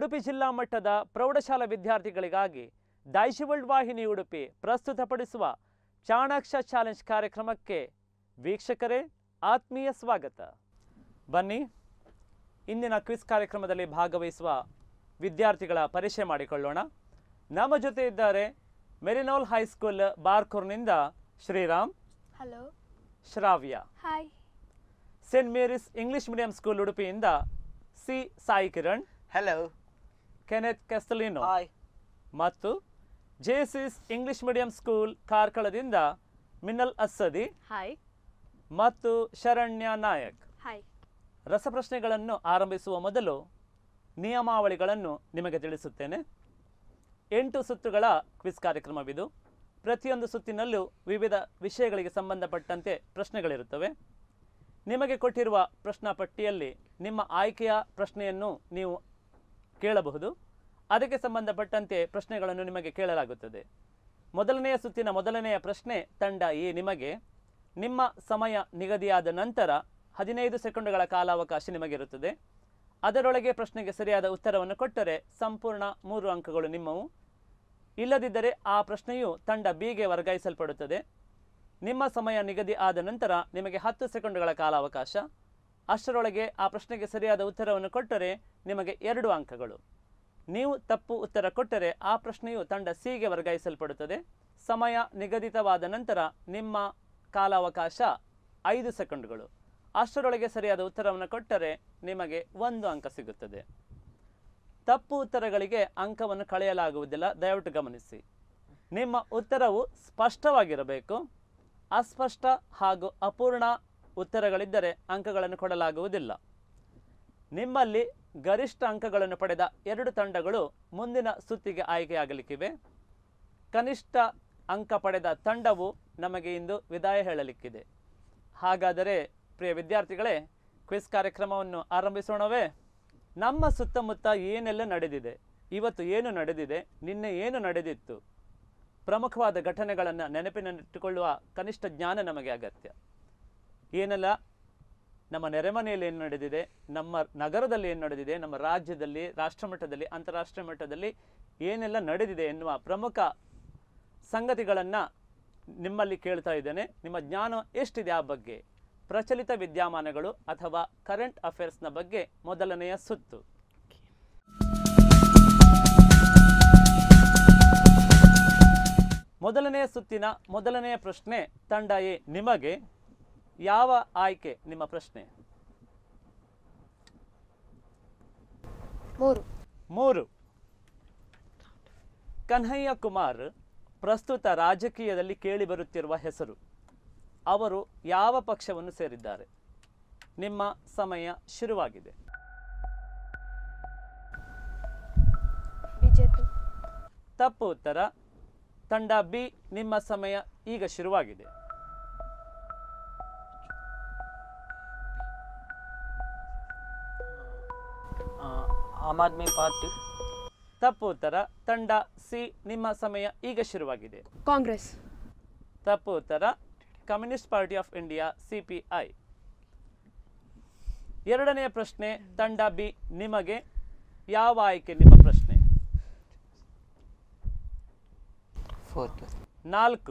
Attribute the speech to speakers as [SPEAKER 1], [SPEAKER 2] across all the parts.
[SPEAKER 1] ಉಡುಪಿ ಜಿಲ್ಲಾ ಮಟ್ಟದ ಪ್ರೌಢಶಾಲಾ ವಿದ್ಯಾರ್ಥಿಗಳಿಗಾಗಿ ಡೈಶಿವಲ್ಡ್ ವಾಹಿನಿ ಉಡುಪಿ ಪ್ರಸ್ತುತಪಡಿಸುವ ಚಾಣಾಕ್ಷ ಚಾಲೆಂಜ್ ಕಾರ್ಯಕ್ರಮಕ್ಕೆ ವೀಕ್ಷಕರೇ ಆತ್ಮೀಯ ಸ್ವಾಗತ ಬನ್ನಿ ಇಂದಿನ ಕ್ವಿಸ್ ಕಾರ್ಯಕ್ರಮದಲ್ಲಿ ಭಾಗವಹಿಸುವ ವಿದ್ಯಾರ್ಥಿಗಳ ಪರಿಚಯ ಮಾಡಿಕೊಳ್ಳೋಣ ನಮ್ಮ ಜೊತೆ ಇದ್ದಾರೆ ಮೆರಿನೋಲ್ ಹೈಸ್ಕೂಲ್ ಬಾರ್ಕೂರ್ನಿಂದ Shriram
[SPEAKER 2] hello
[SPEAKER 1] Shravya
[SPEAKER 2] hi
[SPEAKER 1] Saint Mary's English medium school ಉಡುಪಿಯಿಂದ C Sai Kiran
[SPEAKER 3] Hello.
[SPEAKER 1] Kenneth Castelino
[SPEAKER 3] Hi.
[SPEAKER 1] ಮತ್ತು ಜೇಸಿಸ್ ಇಂಗ್ಲಿಷ್ ಮೀಡಿಯಂ ಸ್ಕೂಲ್ ಕಾರ್ಕಳದಿಂದ ಮಿನ್ನಲ್ ಅಸ್ಸದಿ
[SPEAKER 2] ಹಾಯ್
[SPEAKER 1] ಮತ್ತು ಶರಣ್ಯ ನಾಯಕ್
[SPEAKER 2] ಹಾಯ್
[SPEAKER 1] ರಸಪ್ರಶ್ನೆಗಳನ್ನು ಆರಂಭಿಸುವ ಮೊದಲು ನಿಯಮಾವಳಿಗಳನ್ನು ನಿಮಗೆ ತಿಳಿಸುತ್ತೇನೆ ಎಂಟು ಸುತ್ತುಗಳ ಕ್ವಿಸ್ ಕಾರ್ಯಕ್ರಮವಿದು ಪ್ರತಿಯೊಂದು ಸುತ್ತಿನಲ್ಲೂ ವಿವಿಧ ವಿಷಯಗಳಿಗೆ ಸಂಬಂಧಪಟ್ಟಂತೆ ಪ್ರಶ್ನೆಗಳಿರುತ್ತವೆ ನಿಮಗೆ ಕೊಟ್ಟಿರುವ ಪ್ರಶ್ನಾ ಪಟ್ಟಿಯಲ್ಲಿ ನಿಮ್ಮ ಆಯ್ಕೆಯ ಪ್ರಶ್ನೆಯನ್ನು ನೀವು ಕೇಳಬಹುದು ಅದಕ್ಕೆ ಸಂಬಂಧಪಟ್ಟಂತೆ ಪ್ರಶ್ನೆಗಳನ್ನು ನಿಮಗೆ ಕೇಳಲಾಗುತ್ತದೆ ಮೊದಲನೆಯ ಸುತ್ತಿನ ಮೊದಲನೆಯ ಪ್ರಶ್ನೆ ತಂಡ ಎ ನಿಮಗೆ ನಿಮ್ಮ ಸಮಯ ನಿಗದಿಯಾದ ನಂತರ ಹದಿನೈದು ಸೆಕೆಂಡುಗಳ ಕಾಲಾವಕಾಶ ನಿಮಗಿರುತ್ತದೆ ಅದರೊಳಗೆ ಪ್ರಶ್ನೆಗೆ ಸರಿಯಾದ ಉತ್ತರವನ್ನು ಕೊಟ್ಟರೆ ಸಂಪೂರ್ಣ ಮೂರು ಅಂಕಗಳು ನಿಮ್ಮವು ಇಲ್ಲದಿದ್ದರೆ ಆ ಪ್ರಶ್ನೆಯು ತಂಡ ಬಿಗೆ ವರ್ಗಾಯಿಸಲ್ಪಡುತ್ತದೆ ನಿಮ್ಮ ಸಮಯ ನಿಗದಿ ಆದ ನಂತರ ನಿಮಗೆ ಹತ್ತು ಸೆಕೆಂಡುಗಳ ಕಾಲಾವಕಾಶ ಅಷ್ಟರೊಳಗೆ ಆ ಪ್ರಶ್ನೆಗೆ ಸರಿಯಾದ ಉತ್ತರವನ್ನು ಕೊಟ್ಟರೆ ನಿಮಗೆ ಎರಡು ಅಂಕಗಳು ನೀವು ತಪ್ಪು ಉತ್ತರ ಕೊಟ್ಟರೆ ಆ ಪ್ರಶ್ನೆಯು ತಂಡ ಸಿಗೆ ವರ್ಗಾಯಿಸಲ್ಪಡುತ್ತದೆ ಸಮಯ ನಿಗದಿತವಾದ ನಂತರ ನಿಮ್ಮ ಕಾಲಾವಕಾಶ ಐದು ಸೆಕೆಂಡುಗಳು ಅಷ್ಟರೊಳಗೆ ಸರಿಯಾದ ಉತ್ತರವನ್ನು ಕೊಟ್ಟರೆ ನಿಮಗೆ ಒಂದು ಅಂಕ ಸಿಗುತ್ತದೆ ತಪ್ಪು ಉತ್ತರಗಳಿಗೆ ಅಂಕವನ್ನು ಕಳೆಯಲಾಗುವುದಿಲ್ಲ ದಯವಿಟ್ಟು ಗಮನಿಸಿ ನಿಮ್ಮ ಉತ್ತರವು ಸ್ಪಷ್ಟವಾಗಿರಬೇಕು ಅಸ್ಪಷ್ಟ ಹಾಗೂ ಅಪೂರ್ಣ ಉತ್ತರಗಳಿದ್ದರೆ ಅಂಕಗಳನ್ನು ಕೊಡಲಾಗುವುದಿಲ್ಲ ನಿಮ್ಮಲ್ಲಿ ಗರಿಷ್ಠ ಅಂಕಗಳನ್ನು ಪಡೆದ ಎರಡು ತಂಡಗಳು ಮುಂದಿನ ಸುತ್ತಿಗೆ ಆಯ್ಕೆಯಾಗಲಿಕ್ಕಿವೆ ಕನಿಷ್ಠ ಅಂಕ ಪಡೆದ ತಂಡವು ನಮಗೆ ಇಂದು ವಿದಾಯ ಹೇಳಲಿಕ್ಕಿದೆ ಹಾಗಾದರೆ ಪ್ರಿಯ ವಿದ್ಯಾರ್ಥಿಗಳೇ ಕ್ವಿಸ್ ಕಾರ್ಯಕ್ರಮವನ್ನು ಆರಂಭಿಸೋಣವೇ ನಮ್ಮ ಸುತ್ತಮುತ್ತ ಏನೆಲ್ಲ ನಡೆದಿದೆ ಇವತ್ತು ಏನು ನಡೆದಿದೆ ನಿನ್ನೆ ಏನು ನಡೆದಿತ್ತು ಪ್ರಮುಖವಾದ ಘಟನೆಗಳನ್ನು ನೆನಪಿನಲ್ಲಿಟ್ಟುಕೊಳ್ಳುವ ಕನಿಷ್ಠ ಜ್ಞಾನ ನಮಗೆ ಅಗತ್ಯ ಏನೆಲ್ಲ ನಮ್ಮ ನೆರೆಮನೆಯಲ್ಲಿ ಏನು ನಡೆದಿದೆ ನಮ್ಮ ನಗರದಲ್ಲಿ ಏನು ನಡೆದಿದೆ ನಮ್ಮ ರಾಜ್ಯದಲ್ಲಿ ರಾಷ್ಟ್ರಮಟ್ಟದಲ್ಲಿ ಅಂತಾರಾಷ್ಟ್ರೀಯ ಮಟ್ಟದಲ್ಲಿ ಏನೆಲ್ಲ ನಡೆದಿದೆ ಎನ್ನುವ ಪ್ರಮುಖ ಸಂಗತಿಗಳನ್ನು ನಿಮ್ಮಲ್ಲಿ ಕೇಳ್ತಾ ಇದ್ದೇನೆ ನಿಮ್ಮ ಜ್ಞಾನ ಎಷ್ಟಿದೆ ಆ ಬಗ್ಗೆ ಪ್ರಚಲಿತ ವಿದ್ಯಮಾನಗಳು ಅಥವಾ ಕರೆಂಟ್ ಅಫೇರ್ಸ್ನ ಬಗ್ಗೆ ಮೊದಲನೆಯ ಸುತ್ತು ಮೊದಲನೆಯ ಸುತ್ತಿನ ಮೊದಲನೆಯ ಪ್ರಶ್ನೆ ತಂಡ ಎ ನಿಮಗೆ ಯಾವ ಆಯ್ಕೆ ನಿಮ್ಮ ಪ್ರಶ್ನೆ
[SPEAKER 2] ಮೂರು
[SPEAKER 1] ಮೂರು ಕನ್ಹಯ್ಯ ಕುಮಾರ್ ಪ್ರಸ್ತುತ ರಾಜಕೀಯದಲ್ಲಿ ಕೇಳಿಬರುತ್ತಿರುವ ಹೆಸರು ಅವರು ಯಾವ ಪಕ್ಷವನ್ನು ಸೇರಿದ್ದಾರೆ ನಿಮ್ಮ ಸಮಯ ಶುರುವಾಗಿದೆ
[SPEAKER 2] ಬಿಜೆಪಿ
[SPEAKER 1] ತಪ್ಪು ಉತ್ತರ ತಂಡ ಬಿ ನಿಮ್ಮ ಸಮಯ ಈಗ ಶುರುವಾಗಿದೆ
[SPEAKER 3] Uh, ಆಮ್ ಆದ್ಮಿ ಪಾರ್ಟಿ
[SPEAKER 1] ತಪ್ಪು ಉತ್ತರ ತಂಡ ಸಿ ನಿಮ್ಮ ಸಮಯ ಈಗ ಶುರುವಾಗಿದೆ
[SPEAKER 2] ಕಾಂಗ್ರೆಸ್
[SPEAKER 1] ತಪ್ಪು ಉತ್ತರ Communist Party of India C P I ಎರಡನೆಯ ಪ್ರಶ್ನೆ ತಂಡ ಬಿ ನಿಮಗೆ ಯಾವ ಆಯ್ಕೆ ನಿಮ್ಮ ಪ್ರಶ್ನೆ
[SPEAKER 3] ಫೋರ್ತ್
[SPEAKER 1] ನಾಲ್ಕು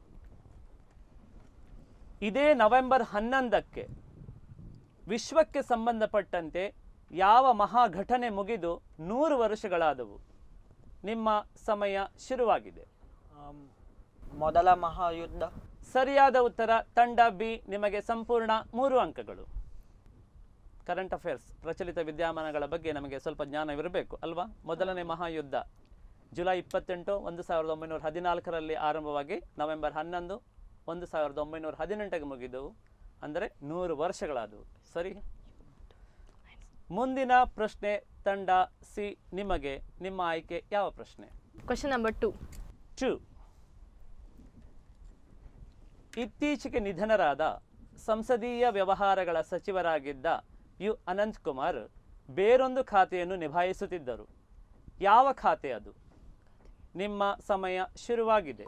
[SPEAKER 1] ಇದೇ ನವೆಂಬರ್ ಹನ್ನೊಂದಕ್ಕೆ ವಿಶ್ವಕ್ಕೆ ಸಂಬಂಧಪಟ್ಟಂತೆ ಯಾವ ಮಹಾಘಟನೆ ಮುಗಿದು ನೂರು ವರ್ಷಗಳಾದವು ನಿಮ್ಮ ಸಮಯ ಶುರುವಾಗಿದೆ
[SPEAKER 3] ಮೊದಲ ಮಹಾಯುದ್ಧ
[SPEAKER 1] ಸರಿಯಾದ ಉತ್ತರ ತಂಡ ಬಿ ನಿಮಗೆ ಸಂಪೂರ್ಣ ಮೂರು ಅಂಕಗಳು ಕರೆಂಟ್ ಅಫೇರ್ಸ್ ಪ್ರಚಲಿತ ವಿದ್ಯಮಾನಗಳ ಬಗ್ಗೆ ನಮಗೆ ಸ್ವಲ್ಪ ಜ್ಞಾನವಿರಬೇಕು ಅಲ್ವಾ ಮೊದಲನೇ ಮಹಾಯುದ್ಧ ಜುಲೈ ಇಪ್ಪತ್ತೆಂಟು ಒಂದು ಸಾವಿರದ ಒಂಬೈನೂರ ಹದಿನಾಲ್ಕರಲ್ಲಿ ಆರಂಭವಾಗಿ ನವೆಂಬರ್ ಹನ್ನೊಂದು ಒಂದು ಸಾವಿರದ ಒಂಬೈನೂರ ಹದಿನೆಂಟಕ್ಕೆ ಮುಗಿದವು ಅಂದರೆ ನೂರು ವರ್ಷಗಳಾದವು ಸರಿ ಮುಂದಿನ ಪ್ರಶ್ನೆ ತಂಡ ಸಿ ನಿಮಗೆ ನಿಮ್ಮ ಆಯ್ಕೆ ಯಾವ ಪ್ರಶ್ನೆ
[SPEAKER 2] ಕ್ವಶನ್ ನಂಬರ್ ಟು
[SPEAKER 1] ಟು ಇತ್ತೀಚೆಗೆ ನಿಧನರಾದ ಸಂಸದೀಯ ವ್ಯವಹಾರಗಳ ಸಚಿವರಾಗಿದ್ದ ಯು ಅನಂತ್ ಕುಮಾರ್ ಬೇರೊಂದು ಖಾತೆಯನ್ನು ನಿಭಾಯಿಸುತ್ತಿದ್ದರು ಯಾವ ಖಾತೆ ಅದು ನಿಮ್ಮ ಸಮಯ ಶುರುವಾಗಿದೆ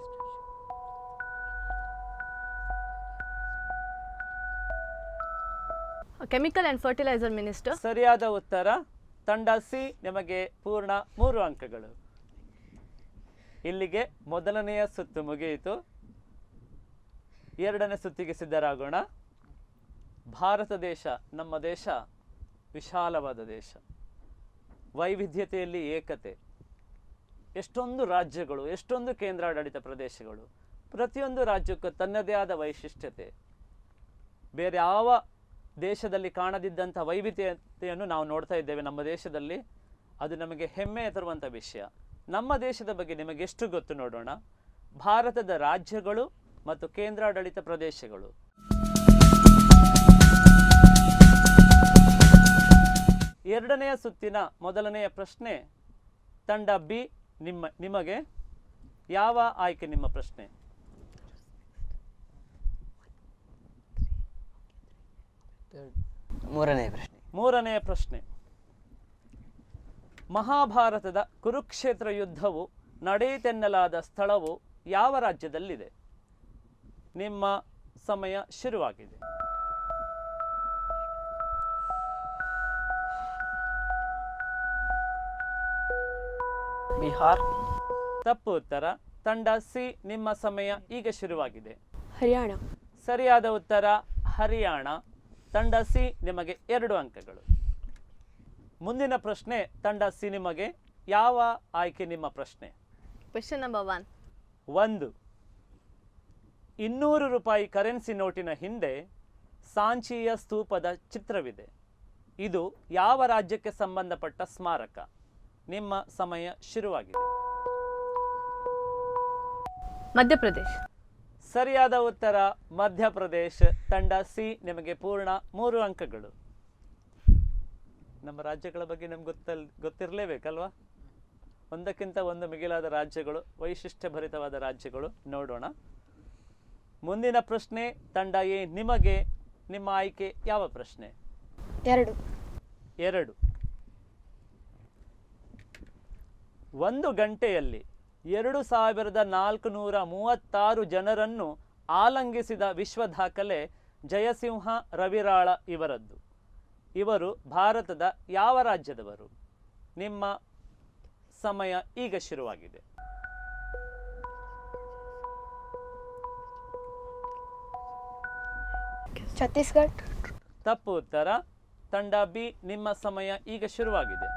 [SPEAKER 2] ಕೆಮಿಕಲ್ ಆ್ಯಂಡ್ ಫರ್ಟಿಲೈಸರ್ ಮಿನಿಸ್ಟರ್
[SPEAKER 1] ಸರಿಯಾದ ಉತ್ತರ ತಂಡ ಸಿ ನಿಮಗೆ ಪೂರ್ಣ ಮೂರು ಅಂಕಗಳು ಇಲ್ಲಿಗೆ ಮೊದಲನೆಯ ಸುತ್ತು ಮುಗಿಯಿತು ಎರಡನೇ ಸುತ್ತಿಗೆ ಸಿದ್ಧರಾಗೋಣ ಭಾರತ ದೇಶ ನಮ್ಮ ದೇಶ ವಿಶಾಲವಾದ ದೇಶ ವೈವಿಧ್ಯತೆಯಲ್ಲಿ ಏಕತೆ ಎಷ್ಟೊಂದು ರಾಜ್ಯಗಳು ಎಷ್ಟೊಂದು ಕೇಂದ್ರಾಡಳಿತ ಪ್ರದೇಶಗಳು ಪ್ರತಿಯೊಂದು ರಾಜ್ಯಕ್ಕೂ ತನ್ನದೇ ಆದ ವೈಶಿಷ್ಟ್ಯತೆ ಬೇರೆ ಯಾವ ದೇಶದಲ್ಲಿ ಕಾಣದಿದ್ದಂಥ ವೈವಿಧ್ಯತೆಯನ್ನು ನಾವು ನೋಡ್ತಾ ಇದ್ದೇವೆ ನಮ್ಮ ದೇಶದಲ್ಲಿ ಅದು ನಮಗೆ ಹೆಮ್ಮೆ ತರುವಂಥ ವಿಷಯ ನಮ್ಮ ದೇಶದ ಬಗ್ಗೆ ನಿಮಗೆ ಎಷ್ಟು ಗೊತ್ತು ನೋಡೋಣ ಭಾರತದ ರಾಜ್ಯಗಳು ಮತ್ತು ಕೇಂದ್ರಾಡಳಿತ ಪ್ರದೇಶಗಳು ಎರಡನೆಯ ಸುತ್ತಿನ ಮೊದಲನೆಯ ಪ್ರಶ್ನೆ ತಂಡ ಬಿ ನಿಮ್ಮ ನಿಮಗೆ ಯಾವ ಆಯ್ಕೆ ನಿಮ್ಮ ಪ್ರಶ್ನೆ
[SPEAKER 3] ಮೂರನೇ ಪ್ರಶ್ನೆ
[SPEAKER 1] ಮೂರನೆಯ ಪ್ರಶ್ನೆ ಮಹಾಭಾರತದ ಕುರುಕ್ಷೇತ್ರ ಯುದ್ಧವು ನಡೆಯಿತೆನ್ನಲಾದ ಸ್ಥಳವು ಯಾವ ರಾಜ್ಯದಲ್ಲಿದೆ ನಿಮ್ಮ ಸಮಯ ಶುರುವಾಗಿದೆ
[SPEAKER 3] ಬಿಹಾರ್
[SPEAKER 1] ತಪ್ಪು ಉತ್ತರ ತಂಡ ಸಿ ನಿಮ್ಮ ಸಮಯ ಈಗ ಶುರುವಾಗಿದೆ
[SPEAKER 2] ಹರಿಯಾಣ
[SPEAKER 1] ಸರಿಯಾದ ಉತ್ತರ ಹರಿಯಾಣ ತಂಡ ಸಿ ನಿಮಗೆ ಎರಡು ಅಂಕಗಳು ಮುಂದಿನ ಪ್ರಶ್ನೆ ತಂಡ ಸಿ ನಿಮಗೆ ಯಾವ ಆಯ್ಕೆ ನಿಮ್ಮ ಪ್ರಶ್ನೆ
[SPEAKER 2] ಕ್ವೆಶನ್ ನಂಬರ್ ಒನ್
[SPEAKER 1] ಒಂದು ಇನ್ನೂರು ರೂಪಾಯಿ ಕರೆನ್ಸಿ ನೋಟಿನ ಹಿಂದೆ ಸಾಂಚಿಯ ಸ್ತೂಪದ ಚಿತ್ರವಿದೆ ಇದು ಯಾವ ರಾಜ್ಯಕ್ಕೆ ಸಂಬಂಧಪಟ್ಟ ಸ್ಮಾರಕ ನಿಮ್ಮ ಸಮಯ ಶುರುವಾಗಿದೆ
[SPEAKER 2] ಮಧ್ಯಪ್ರದೇಶ್
[SPEAKER 1] ಸರಿಯಾದ ಉತ್ತರ ಮಧ್ಯಪ್ರದೇಶ ತಂಡ ಸಿ ನಿಮಗೆ ಪೂರ್ಣ ಮೂರು ಅಂಕಗಳು ನಮ್ಮ ರಾಜ್ಯಗಳ ಬಗ್ಗೆ ನಮ್ಗೆ ಗೊತ್ತಲ್ ಗೊತ್ತಿರಲೇಬೇಕಲ್ವಾ ಒಂದಕ್ಕಿಂತ ಒಂದು ಮಿಗಿಲಾದ ರಾಜ್ಯಗಳು ವೈಶಿಷ್ಟ್ಯ ಭರಿತವಾದ ರಾಜ್ಯಗಳು ನೋಡೋಣ ಮುಂದಿನ ಪ್ರಶ್ನೆ ತಂಡ ಎ ನಿಮಗೆ ನಿಮ್ಮ ಆಯ್ಕೆ ಯಾವ ಪ್ರಶ್ನೆ
[SPEAKER 2] ಎರಡು
[SPEAKER 1] ಎರಡು ಒಂದು ಗಂಟೆಯಲ್ಲಿ ಎರಡು ಸಾವಿರದ ನಾಲ್ಕು ನೂರ ಮೂವತ್ತಾರು ಜನರನ್ನು ಆಲಂಗಿಸಿದ ವಿಶ್ವ ದಾಖಲೆ ಜಯಸಿಂಹ ರವಿರಾಳ ಇವರದ್ದು ಇವರು ಭಾರತದ ಯಾವ ರಾಜ್ಯದವರು ನಿಮ್ಮ ಸಮಯ ಈಗ ಶುರುವಾಗಿದೆ
[SPEAKER 2] ಛತ್ತೀಸ್ಗಢ
[SPEAKER 1] ತಪ್ಪು ಉತ್ತರ ತಂಡ ಬಿ ನಿಮ್ಮ ಸಮಯ ಈಗ ಶುರುವಾಗಿದೆ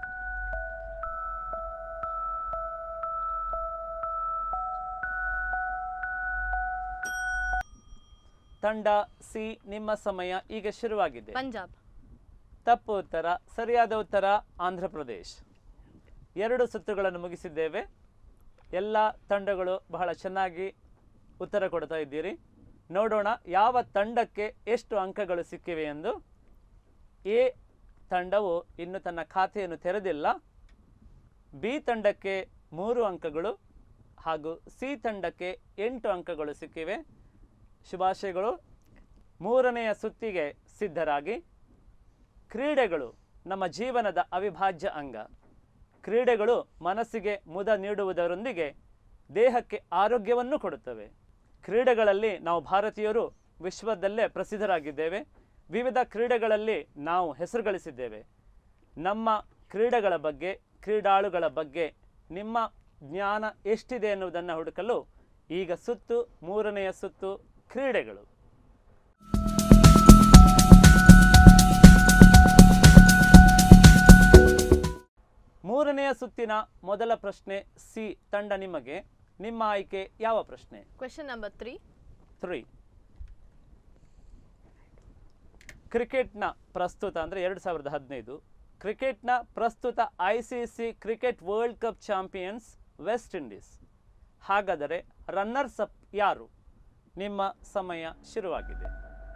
[SPEAKER 1] ತಂಡ ಸಿ ನಿಮ್ಮ ಸಮಯ ಈಗ ಶುರುವಾಗಿದೆ
[SPEAKER 2] ಪಂಜಾಬ್
[SPEAKER 1] ತಪ್ಪು ಉತ್ತರ ಸರಿಯಾದ ಉತ್ತರ ಆಂಧ್ರ ಪ್ರದೇಶ್ ಎರಡು ಸುತ್ತುಗಳನ್ನು ಮುಗಿಸಿದ್ದೇವೆ ಎಲ್ಲ ತಂಡಗಳು ಬಹಳ ಚೆನ್ನಾಗಿ ಉತ್ತರ ಕೊಡ್ತಾ ಇದ್ದೀರಿ ನೋಡೋಣ ಯಾವ ತಂಡಕ್ಕೆ ಎಷ್ಟು ಅಂಕಗಳು ಸಿಕ್ಕಿವೆ ಎಂದು ಎ ತಂಡವು ಇನ್ನು ತನ್ನ ಖಾತೆಯನ್ನು ತೆರೆದಿಲ್ಲ ಬಿ ತಂಡಕ್ಕೆ ಮೂರು ಅಂಕಗಳು ಹಾಗೂ ಸಿ ತಂಡಕ್ಕೆ ಎಂಟು ಅಂಕಗಳು ಸಿಕ್ಕಿವೆ ಶುಭಾಶಯಗಳು ಮೂರನೆಯ ಸುತ್ತಿಗೆ ಸಿದ್ಧರಾಗಿ ಕ್ರೀಡೆಗಳು ನಮ್ಮ ಜೀವನದ ಅವಿಭಾಜ್ಯ ಅಂಗ ಕ್ರೀಡೆಗಳು ಮನಸ್ಸಿಗೆ ಮುದ ನೀಡುವುದರೊಂದಿಗೆ ದೇಹಕ್ಕೆ ಆರೋಗ್ಯವನ್ನು ಕೊಡುತ್ತವೆ ಕ್ರೀಡೆಗಳಲ್ಲಿ ನಾವು ಭಾರತೀಯರು ವಿಶ್ವದಲ್ಲೇ ಪ್ರಸಿದ್ಧರಾಗಿದ್ದೇವೆ ವಿವಿಧ ಕ್ರೀಡೆಗಳಲ್ಲಿ ನಾವು ಹೆಸರು ಗಳಿಸಿದ್ದೇವೆ ನಮ್ಮ ಕ್ರೀಡೆಗಳ ಬಗ್ಗೆ ಕ್ರೀಡಾಳುಗಳ ಬಗ್ಗೆ ನಿಮ್ಮ ಜ್ಞಾನ ಎಷ್ಟಿದೆ ಎನ್ನುವುದನ್ನು ಹುಡುಕಲು ಈಗ ಸುತ್ತು ಮೂರನೆಯ ಸುತ್ತು ಕ್ರೀಡೆಗಳು ಮೂರನೆಯ ಸುತ್ತಿನ ಮೊದಲ ಪ್ರಶ್ನೆ ಸಿ ತಂಡ ನಿಮಗೆ ನಿಮ್ಮ ಆಯ್ಕೆ ಯಾವ ಪ್ರಶ್ನೆ
[SPEAKER 2] ಕ್ವೆಶನ್ ನಂಬರ್ ತ್ರೀ
[SPEAKER 1] ತ್ರೀ ಕ್ರಿಕೆಟ್ನ ಪ್ರಸ್ತುತ ಅಂದರೆ ಎರಡು ಸಾವಿರದ ಹದಿನೈದು ಕ್ರಿಕೆಟ್ನ ಪ್ರಸ್ತುತ I C C cricket world cup champions West Indies ಹಾಗಾದರೆ ರನ್ನರ್ಸ್ ಅಪ್ ಯಾರು ನಿಮ್ಮ ಸಮಯ ಶುರುವಾಗಿದೆ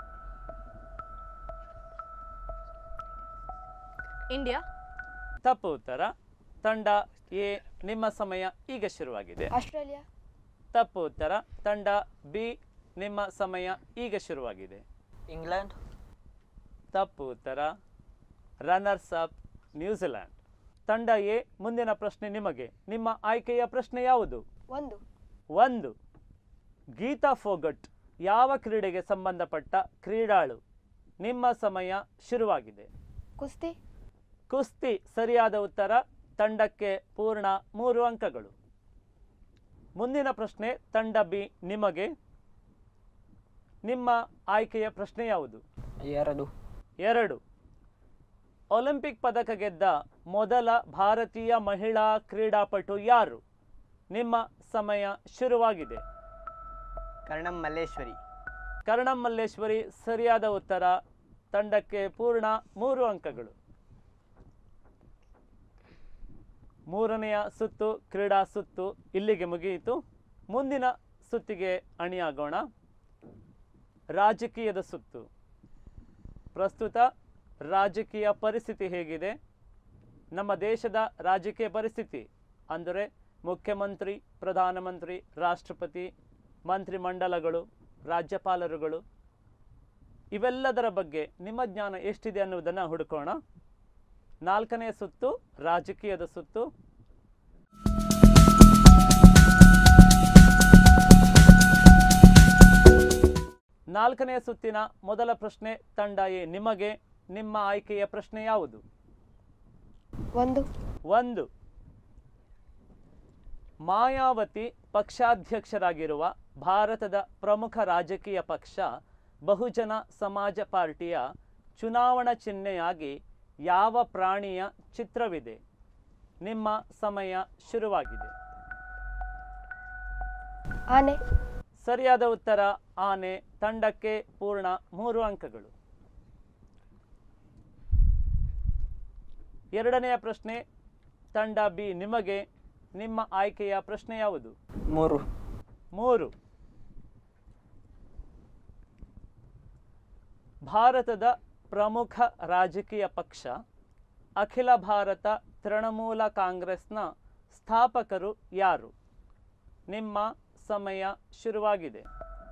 [SPEAKER 2] ಇಂಡಿಯಾ
[SPEAKER 1] ತಪ್ಪು ಉತ್ತರ ತಂಡ ಎ ನಿಮ್ಮ ಸಮಯ ಈಗ ಶುರುವಾಗಿದೆ
[SPEAKER 2] ಆಸ್ಟ್ರೇಲಿಯಾ
[SPEAKER 1] ತಪ್ಪು ಉತ್ತರ ತಂಡ ಬಿ ನಿಮ್ಮ ಸಮಯ ಈಗ ಶುರುವಾಗಿದೆ
[SPEAKER 3] ಇಂಗ್ಲೆಂಡ್
[SPEAKER 1] ತಪ್ಪು ಉತ್ತರ ರನ್ನರ್ಸ್ ಅಪ್ ನ್ಯೂಜಿಲ್ಯಾಂಡ್ ತಂಡ ಎ ಮುಂದಿನ ಪ್ರಶ್ನೆ ನಿಮಗೆ ನಿಮ್ಮ ಆಯ್ಕೆಯ ಪ್ರಶ್ನೆ ಯಾವುದು
[SPEAKER 2] ಒಂದು
[SPEAKER 1] ಒಂದು ಗೀತಾ ಫೋಗಟ್ ಯಾವ ಕ್ರೀಡೆಗೆ ಸಂಬಂಧಪಟ್ಟ ಕ್ರೀಡಾಳು ನಿಮ್ಮ ಸಮಯ ಶುರುವಾಗಿದೆ
[SPEAKER 2] ಕುಸ್ತಿ
[SPEAKER 1] ಕುಸ್ತಿ ಸರಿಯಾದ ಉತ್ತರ ತಂಡಕ್ಕೆ ಪೂರ್ಣ ಮೂರು ಅಂಕಗಳು ಮುಂದಿನ ಪ್ರಶ್ನೆ ತಂಡ ಬಿ ನಿಮಗೆ ನಿಮ್ಮ ಆಯ್ಕೆಯ ಪ್ರಶ್ನೆ ಯಾವುದು
[SPEAKER 3] ಎರಡು
[SPEAKER 1] ಎರಡು ಒಲಿಂಪಿಕ್ ಪದಕ ಗೆದ್ದ ಮೊದಲ ಭಾರತೀಯ ಮಹಿಳಾ ಕ್ರೀಡಾಪಟು ಯಾರು ನಿಮ್ಮ ಸಮಯ ಶುರುವಾಗಿದೆ
[SPEAKER 4] ಕರ್ಣಂ ಮಲ್ಲೇಶ್ವರಿ
[SPEAKER 1] ಕರ್ಣಂ ಮಲ್ಲೇಶ್ವರಿ ಸರಿಯಾದ ಉತ್ತರ ತಂಡಕ್ಕೆ ಪೂರ್ಣ ಮೂರು ಅಂಕಗಳು ಮೂರನೆಯ ಸುತ್ತು ಕ್ರೀಡಾ ಸುತ್ತು ಇಲ್ಲಿಗೆ ಮುಗಿಯಿತು ಮುಂದಿನ ಸುತ್ತಿಗೆ ಅಣಿಯಾಗೋಣ ರಾಜಕೀಯದ ಸುತ್ತು ಪ್ರಸ್ತುತ ರಾಜಕೀಯ ಪರಿಸ್ಥಿತಿ ಹೇಗಿದೆ ನಮ್ಮ ದೇಶದ ರಾಜಕೀಯ ಪರಿಸ್ಥಿತಿ ಅಂದರೆ ಮುಖ್ಯಮಂತ್ರಿ ಪ್ರಧಾನಮಂತ್ರಿ ರಾಷ್ಟ್ರಪತಿ ಮಂತ್ರಿಮಂಡಲಗಳು ರಾಜ್ಯಪಾಲರುಗಳು ಇವೆಲ್ಲದರ ಬಗ್ಗೆ ನಿಮ್ಮ ಜ್ಞಾನ ಎಷ್ಟಿದೆ ಅನ್ನುವುದನ್ನು ಹುಡುಕೋಣ ನಾಲ್ಕನೆಯ ಸುತ್ತು ರಾಜಕೀಯದ ಸುತ್ತು ನಾಲ್ಕನೆಯ ಸುತ್ತಿನ ಮೊದಲ ಪ್ರಶ್ನೆ ತಂಡ ಎ ನಿಮಗೆ ನಿಮ್ಮ ಆಯ್ಕೆಯ ಪ್ರಶ್ನೆ ಯಾವುದು
[SPEAKER 2] ಒಂದು
[SPEAKER 1] ಒಂದು ಮಾಯಾವತಿ ಪಕ್ಷಾಧ್ಯಕ್ಷರಾಗಿರುವ ಭಾರತದ ಪ್ರಮುಖ ರಾಜಕೀಯ ಪಕ್ಷ ಬಹುಜನ ಸಮಾಜ ಪಾರ್ಟಿಯ ಚುನಾವಣಾ ಚಿಹ್ನೆಯಾಗಿ ಯಾವ ಪ್ರಾಣಿಯ ಚಿತ್ರವಿದೆ ನಿಮ್ಮ ಸಮಯ ಶುರುವಾಗಿದೆ
[SPEAKER 2] ಆನೆ
[SPEAKER 1] ಸರಿಯಾದ ಉತ್ತರ ಆನೆ ತಂಡಕ್ಕೆ ಪೂರ್ಣ ಮೂರು ಅಂಕಗಳು ಎರಡನೆಯ ಪ್ರಶ್ನೆ ತಂಡ ಬಿ ನಿಮಗೆ ನಿಮ್ಮ ಆಯ್ಕೆಯ ಪ್ರಶ್ನೆ ಯಾವುದು
[SPEAKER 3] ಮೂರು
[SPEAKER 1] ಮೂರು ಭಾರತದ ಪ್ರಮುಖ ರಾಜಕೀಯ ಪಕ್ಷ ಅಖಿಲ ಭಾರತ ತೃಣಮೂಲ ಕಾಂಗ್ರೆಸ್ನ ಸ್ಥಾಪಕರು ಯಾರು ನಿಮ್ಮ ಸಮಯ ಶುರುವಾಗಿದೆ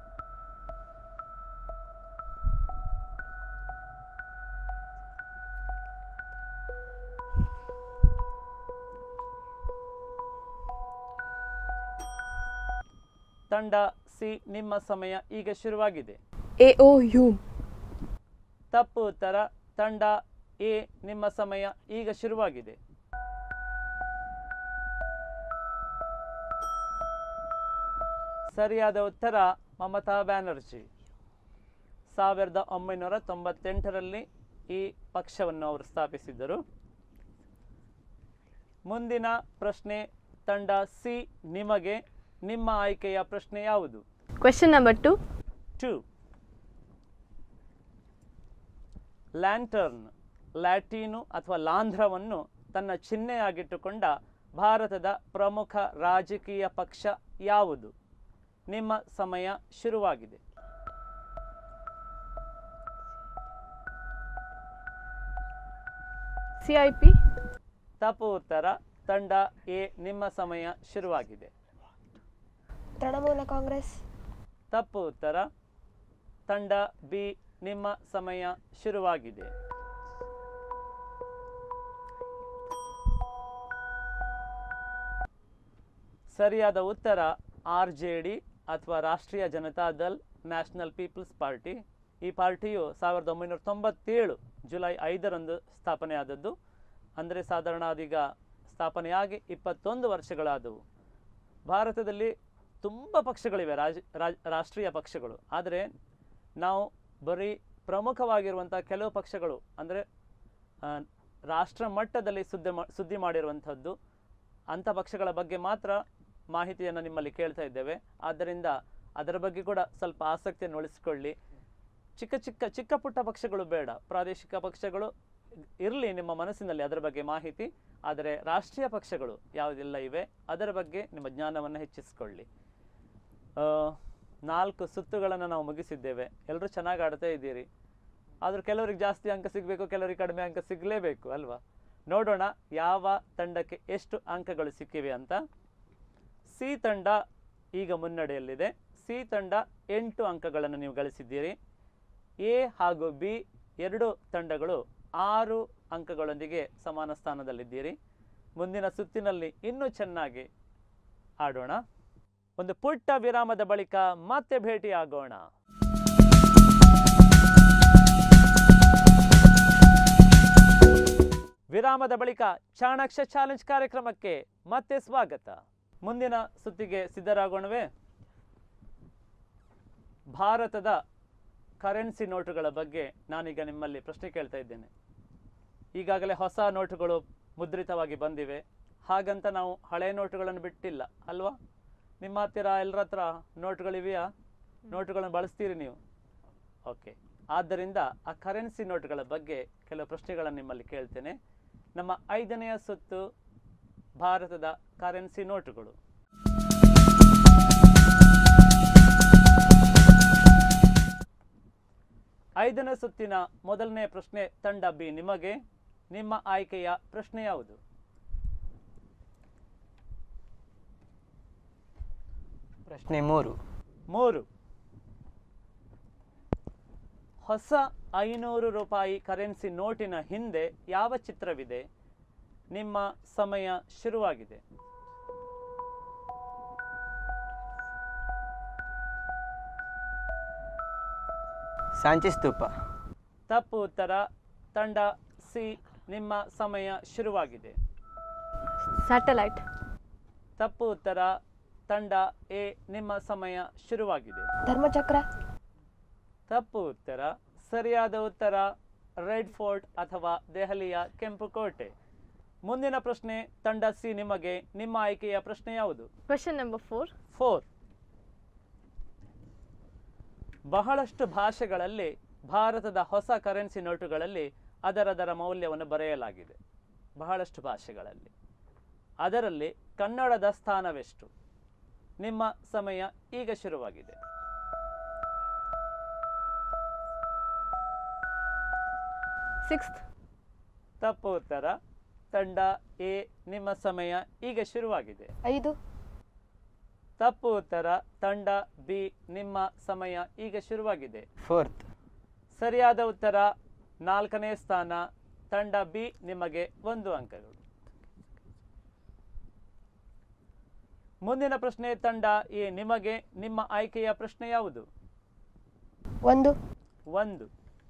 [SPEAKER 1] ತಂಡ ಸಿ ನಿಮ್ಮ ಸಮಯ ಈಗ ಶುರುವಾಗಿದೆ
[SPEAKER 2] ಎ ಓ ಹ್ಯೂಮ್
[SPEAKER 1] ತಪ್ಪು ಉತ್ತರ ತಂಡ ಎ ನಿಮ್ಮ ಸಮಯ ಈಗ ಶುರುವಾಗಿದೆ ಸರಿಯಾದ ಉತ್ತರ ಮಮತಾ ಬ್ಯಾನರ್ಜಿ ಸಾವಿರದ ಒಂಬೈನೂರ ತೊಂಬತ್ತೆಂಟರಲ್ಲಿ ಈ ಪಕ್ಷವನ್ನು ಅವರು ಸ್ಥಾಪಿಸಿದ್ದರು ಮುಂದಿನ ಪ್ರಶ್ನೆ ತಂಡ ಸಿ ನಿಮಗೆ ನಿಮ್ಮ ಆಯ್ಕೆಯ ಪ್ರಶ್ನೆ ಯಾವುದು
[SPEAKER 2] question number two
[SPEAKER 1] two lantern ಲ್ಯಾಟೀನು ಅಥವಾ ಲಾಂಧ್ರವನ್ನು ತನ್ನ ಚಿಹ್ನೆಯಾಗಿಟ್ಟುಕೊಂಡ ಭಾರತದ ಪ್ರಮುಖ ರಾಜಕೀಯ ಪಕ್ಷ ಯಾವುದು ನಿಮ್ಮ ಸಮಯ ಶುರುವಾಗಿದೆ
[SPEAKER 2] ಸಿ ಐ ಪಿ
[SPEAKER 1] ತಪ್ಪು ಉತ್ತರ ತಂಡ ಎ ನಿಮ್ಮ ಸಮಯ ಶುರುವಾಗಿದೆ
[SPEAKER 2] ತೃಣಮೂಲ ಕಾಂಗ್ರೆಸ್
[SPEAKER 1] ತಪ್ಪು ಉತ್ತರ ತಂಡ ಬಿ ನಿಮ್ಮ ಸಮಯ ಶುರುವಾಗಿದೆ ಸರಿಯಾದ ಉತ್ತರ ಆರ್ ಜೆ ಡಿ ಅಥವಾ Rashtriya Janata Dal National People's Party ಈ ಪಾರ್ಟಿಯು ಸಾವಿರದ ಒಂಬೈನೂರ ತೊಂಬತ್ತೇಳು ಜುಲೈ ಐದರಂದು ಸ್ಥಾಪನೆಯಾದದ್ದು ಅಂದರೆ ಸಾಧಾರಣ ಅದೀಗ ಸ್ಥಾಪನೆಯಾಗಿ ಇಪ್ಪತ್ತೊಂದು ವರ್ಷಗಳಾದವು ಭಾರತದಲ್ಲಿ ತುಂಬ ಪಕ್ಷಗಳಿವೆ ರಾಜ ರಾಜ್- ರಾಷ್ಟ್ರೀಯ ಪಕ್ಷಗಳು ಆದರೆ ನಾವು ಬರೀ ಪ್ರಮುಖವಾಗಿರುವಂಥ ಕೆಲವು ಪಕ್ಷಗಳು ಅಂದರೆ ಆ, ರಾಷ್ಟ್ರ ಮಟ್ಟದಲ್ಲಿ ಸುದ್ದಿ ಮಾ ಸುದ್ದಿ ಮಾಡಿರುವಂಥದ್ದು ಅಂಥ ಪಕ್ಷಗಳ ಬಗ್ಗೆ ಮಾತ್ರ ಮಾಹಿತಿಯನ್ನು ನಿಮ್ಮಲ್ಲಿ ಕೇಳ್ತಾ ಇದ್ದೇವೆ ಆದ್ದರಿಂದ ಅದರ ಬಗ್ಗೆ ಕೂಡ ಸ್ವಲ್ಪ ಆಸಕ್ತಿಯನ್ನು ಉಳಿಸಿಕೊಳ್ಳಿ ಚಿಕ್ಕ ಚಿಕ್ಕ ಚಿಕ್ಕ ಪುಟ್ಟ ಪಕ್ಷಗಳು ಬೇಡ ಪ್ರಾದೇಶಿಕ ಪಕ್ಷಗಳು ಇರಲಿ ನಿಮ್ಮ ಮನಸ್ಸಿನಲ್ಲಿ ಅದರ ಬಗ್ಗೆ ಮಾಹಿತಿ ಆದರೆ ರಾಷ್ಟ್ರೀಯ ಪಕ್ಷಗಳು ಯಾವುದೆಲ್ಲ ಇವೆ ಅದರ ಬಗ್ಗೆ ನಿಮ್ಮ ಜ್ಞಾನವನ್ನು ಹೆಚ್ಚಿಸಿಕೊಳ್ಳಿ ಆ, ನಾಲ್ಕು ಸುತ್ತುಗಳನ್ನು ನಾವು ಮುಗಿಸಿದ್ದೇವೆ ಎಲ್ಲರೂ ಚೆನ್ನಾಗಿ ಆಡ್ತಾ ಇದ್ದೀರಿ ಆದರೂ ಕೆಲವರಿಗೆ ಜಾಸ್ತಿ ಅಂಕ ಸಿಗಬೇಕು ಕೆಲವರಿಗೆ ಕಡಿಮೆ ಅಂಕ ಸಿಗಲೇಬೇಕು ಅಲ್ವಾ ನೋಡೋಣ ಯಾವ ತಂಡಕ್ಕೆ ಎಷ್ಟು ಅಂಕಗಳು ಸಿಕ್ಕಿವೆ ಅಂತ ಸಿ ತಂಡ ಈಗ ಮುನ್ನಡೆಯಲ್ಲಿದೆ ಸಿ ತಂಡ ಎಂಟು ಅಂಕಗಳನ್ನು ನೀವು ಗಳಿಸಿದ್ದೀರಿ ಎ ಹಾಗೂ ಬಿ ಎರಡು ತಂಡಗಳು ಆರು ಅಂಕಗಳೊಂದಿಗೆ ಸಮಾನ ಸ್ಥಾನದಲ್ಲಿದ್ದೀರಿ ಮುಂದಿನ ಸುತ್ತಿನಲ್ಲಿ ಇನ್ನೂ ಚೆನ್ನಾಗಿ ಆಡೋಣ ಒಂದು ಪುಟ್ಟ ವಿರಾಮದ ಬಳಿಕ ಮತ್ತೆ ಭೇಟಿಯಾಗೋಣ ವಿರಾಮದ ಬಳಿಕ ಚಾಣಾಕ್ಷ ಚಾಲೆಂಜ್ ಕಾರ್ಯಕ್ರಮಕ್ಕೆ ಮತ್ತೆ ಸ್ವಾಗತ ಮುಂದಿನ ಸುತ್ತಿಗೆ ಸಿದ್ಧರಾಗೋಣವೇ ಭಾರತದ ಕರೆನ್ಸಿ ನೋಟುಗಳ ಬಗ್ಗೆ ನಾನೀಗ ನಿಮ್ಮಲ್ಲಿ ಪ್ರಶ್ನೆ ಕೇಳ್ತಾ ಇದ್ದೇನೆ ಈಗಾಗಲೇ ಹೊಸ ನೋಟುಗಳು ಮುದ್ರಿತವಾಗಿ ಬಂದಿವೆ ಹಾಗಂತ ನಾವು ಹಳೆ ನೋಟುಗಳನ್ನು ಬಿಟ್ಟಿಲ್ಲ ಅಲ್ವಾ ನಿಮ್ಮ ಹತ್ತಿರ ಎಲ್ಲರ ಹತ್ರ ನೋಟುಗಳಿವೆಯಾ ನೋಟುಗಳನ್ನು ಬಳಸ್ತೀರಿ ನೀವು ಓಕೆ ಆದ್ದರಿಂದ ಆ ಕರೆನ್ಸಿ ನೋಟುಗಳ ಬಗ್ಗೆ ಕೆಲವು ಪ್ರಶ್ನೆಗಳನ್ನು ನಿಮ್ಮಲ್ಲಿ ಕೇಳ್ತೇನೆ ನಮ್ಮ ಐದನೆಯ ಸುತ್ತು ಭಾರತದ ಕರೆನ್ಸಿ ನೋಟುಗಳು ಐದನೇ ಸುತ್ತಿನ ಮೊದಲನೇ ಪ್ರಶ್ನೆ ತಂಡ ಬಿ ನಿಮಗೆ ನಿಮ್ಮ ಆಯ್ಕೆಯ ಪ್ರಶ್ನೆ ಯಾವುದು
[SPEAKER 4] ಪ್ರಶ್ನೆ ಮೂರು
[SPEAKER 1] ಮೂರು ಹೊಸ ಐನೂರು ರೂಪಾಯಿ ಕರೆನ್ಸಿ ನೋಟಿನ ಹಿಂದೆ ಯಾವ ಚಿತ್ರವಿದೆ ನಿಮ್ಮ ಸಮಯ ಶುರುವಾಗಿದೆ
[SPEAKER 4] ಸಾಂಚಿ ಸ್ತೂಪ
[SPEAKER 1] ತಪ್ಪು ಉತ್ತರ ತಂಡ ಸಿ ನಿಮ್ಮ ಸಮಯ ಶುರುವಾಗಿದೆ
[SPEAKER 2] ಸ್ಯಾಟಲೈಟ್
[SPEAKER 1] ತಪ್ಪು ಉತ್ತರ ತಂಡ ಎ ನಿಮ್ಮ ಸಮಯ ಶುರುವಾಗಿದೆ
[SPEAKER 2] ಧರ್ಮಚಕ್ರ
[SPEAKER 1] ತಪ್ಪು ಉತ್ತರ ಸರಿಯಾದ ಉತ್ತರ ರೆಡ್ ಫೋರ್ಟ್ ಅಥವಾ ದೆಹಲಿಯ ಕೆಂಪು ಕೋಟೆ ಮುಂದಿನ ಪ್ರಶ್ನೆ ತಂಡ ಸಿ ನಿಮಗೆ ನಿಮ್ಮ ಆಯ್ಕೆಯ ಪ್ರಶ್ನೆ ಯಾವುದು
[SPEAKER 2] ಕ್ವೆಶನ್ ನಂಬರ್ ಫೋರ್
[SPEAKER 1] ಫೋರ್ ಬಹಳಷ್ಟು ಭಾಷೆಗಳಲ್ಲಿ ಭಾರತದ ಹೊಸ ಕರೆನ್ಸಿ ನೋಟುಗಳಲ್ಲಿ ಅದರದರ ಮೌಲ್ಯವನ್ನು ಬರೆಯಲಾಗಿದೆ ಬಹಳಷ್ಟು ಭಾಷೆಗಳಲ್ಲಿ ಅದರಲ್ಲಿ ಕನ್ನಡದ ಸ್ಥಾನವೆಷ್ಟು ನಿಮ್ಮ ಸಮಯ ಈಗ ಶುರುವಾಗಿದೆ
[SPEAKER 2] ಸಿಕ್ಸ್ತ್
[SPEAKER 1] ತಪ್ಪು ಉತ್ತರ ತಂಡ ಎ ನಿಮ್ಮ ಸಮಯ ಈಗ ಶುರುವಾಗಿದೆ
[SPEAKER 2] ಐದು
[SPEAKER 1] ತಪ್ಪು ಉತ್ತರ ತಂಡ ಬಿ ನಿಮ್ಮ ಸಮಯ ಈಗ ಶುರುವಾಗಿದೆ
[SPEAKER 4] ಫೋರ್ತ್
[SPEAKER 1] ಸರಿಯಾದ ಉತ್ತರ ನಾಲ್ಕನೇ ಸ್ಥಾನ ತಂಡ ಬಿ ನಿಮಗೆ ಒಂದು ಅಂಕಗಳು ಮುಂದಿನ ಪ್ರಶ್ನೆ ತಂಡ ಎ ನಿಮಗೆ ನಿಮ್ಮ ಆಯ್ಕೆಯ ಪ್ರಶ್ನೆ ಯಾವುದು
[SPEAKER 2] ಒಂದು
[SPEAKER 1] ಒಂದು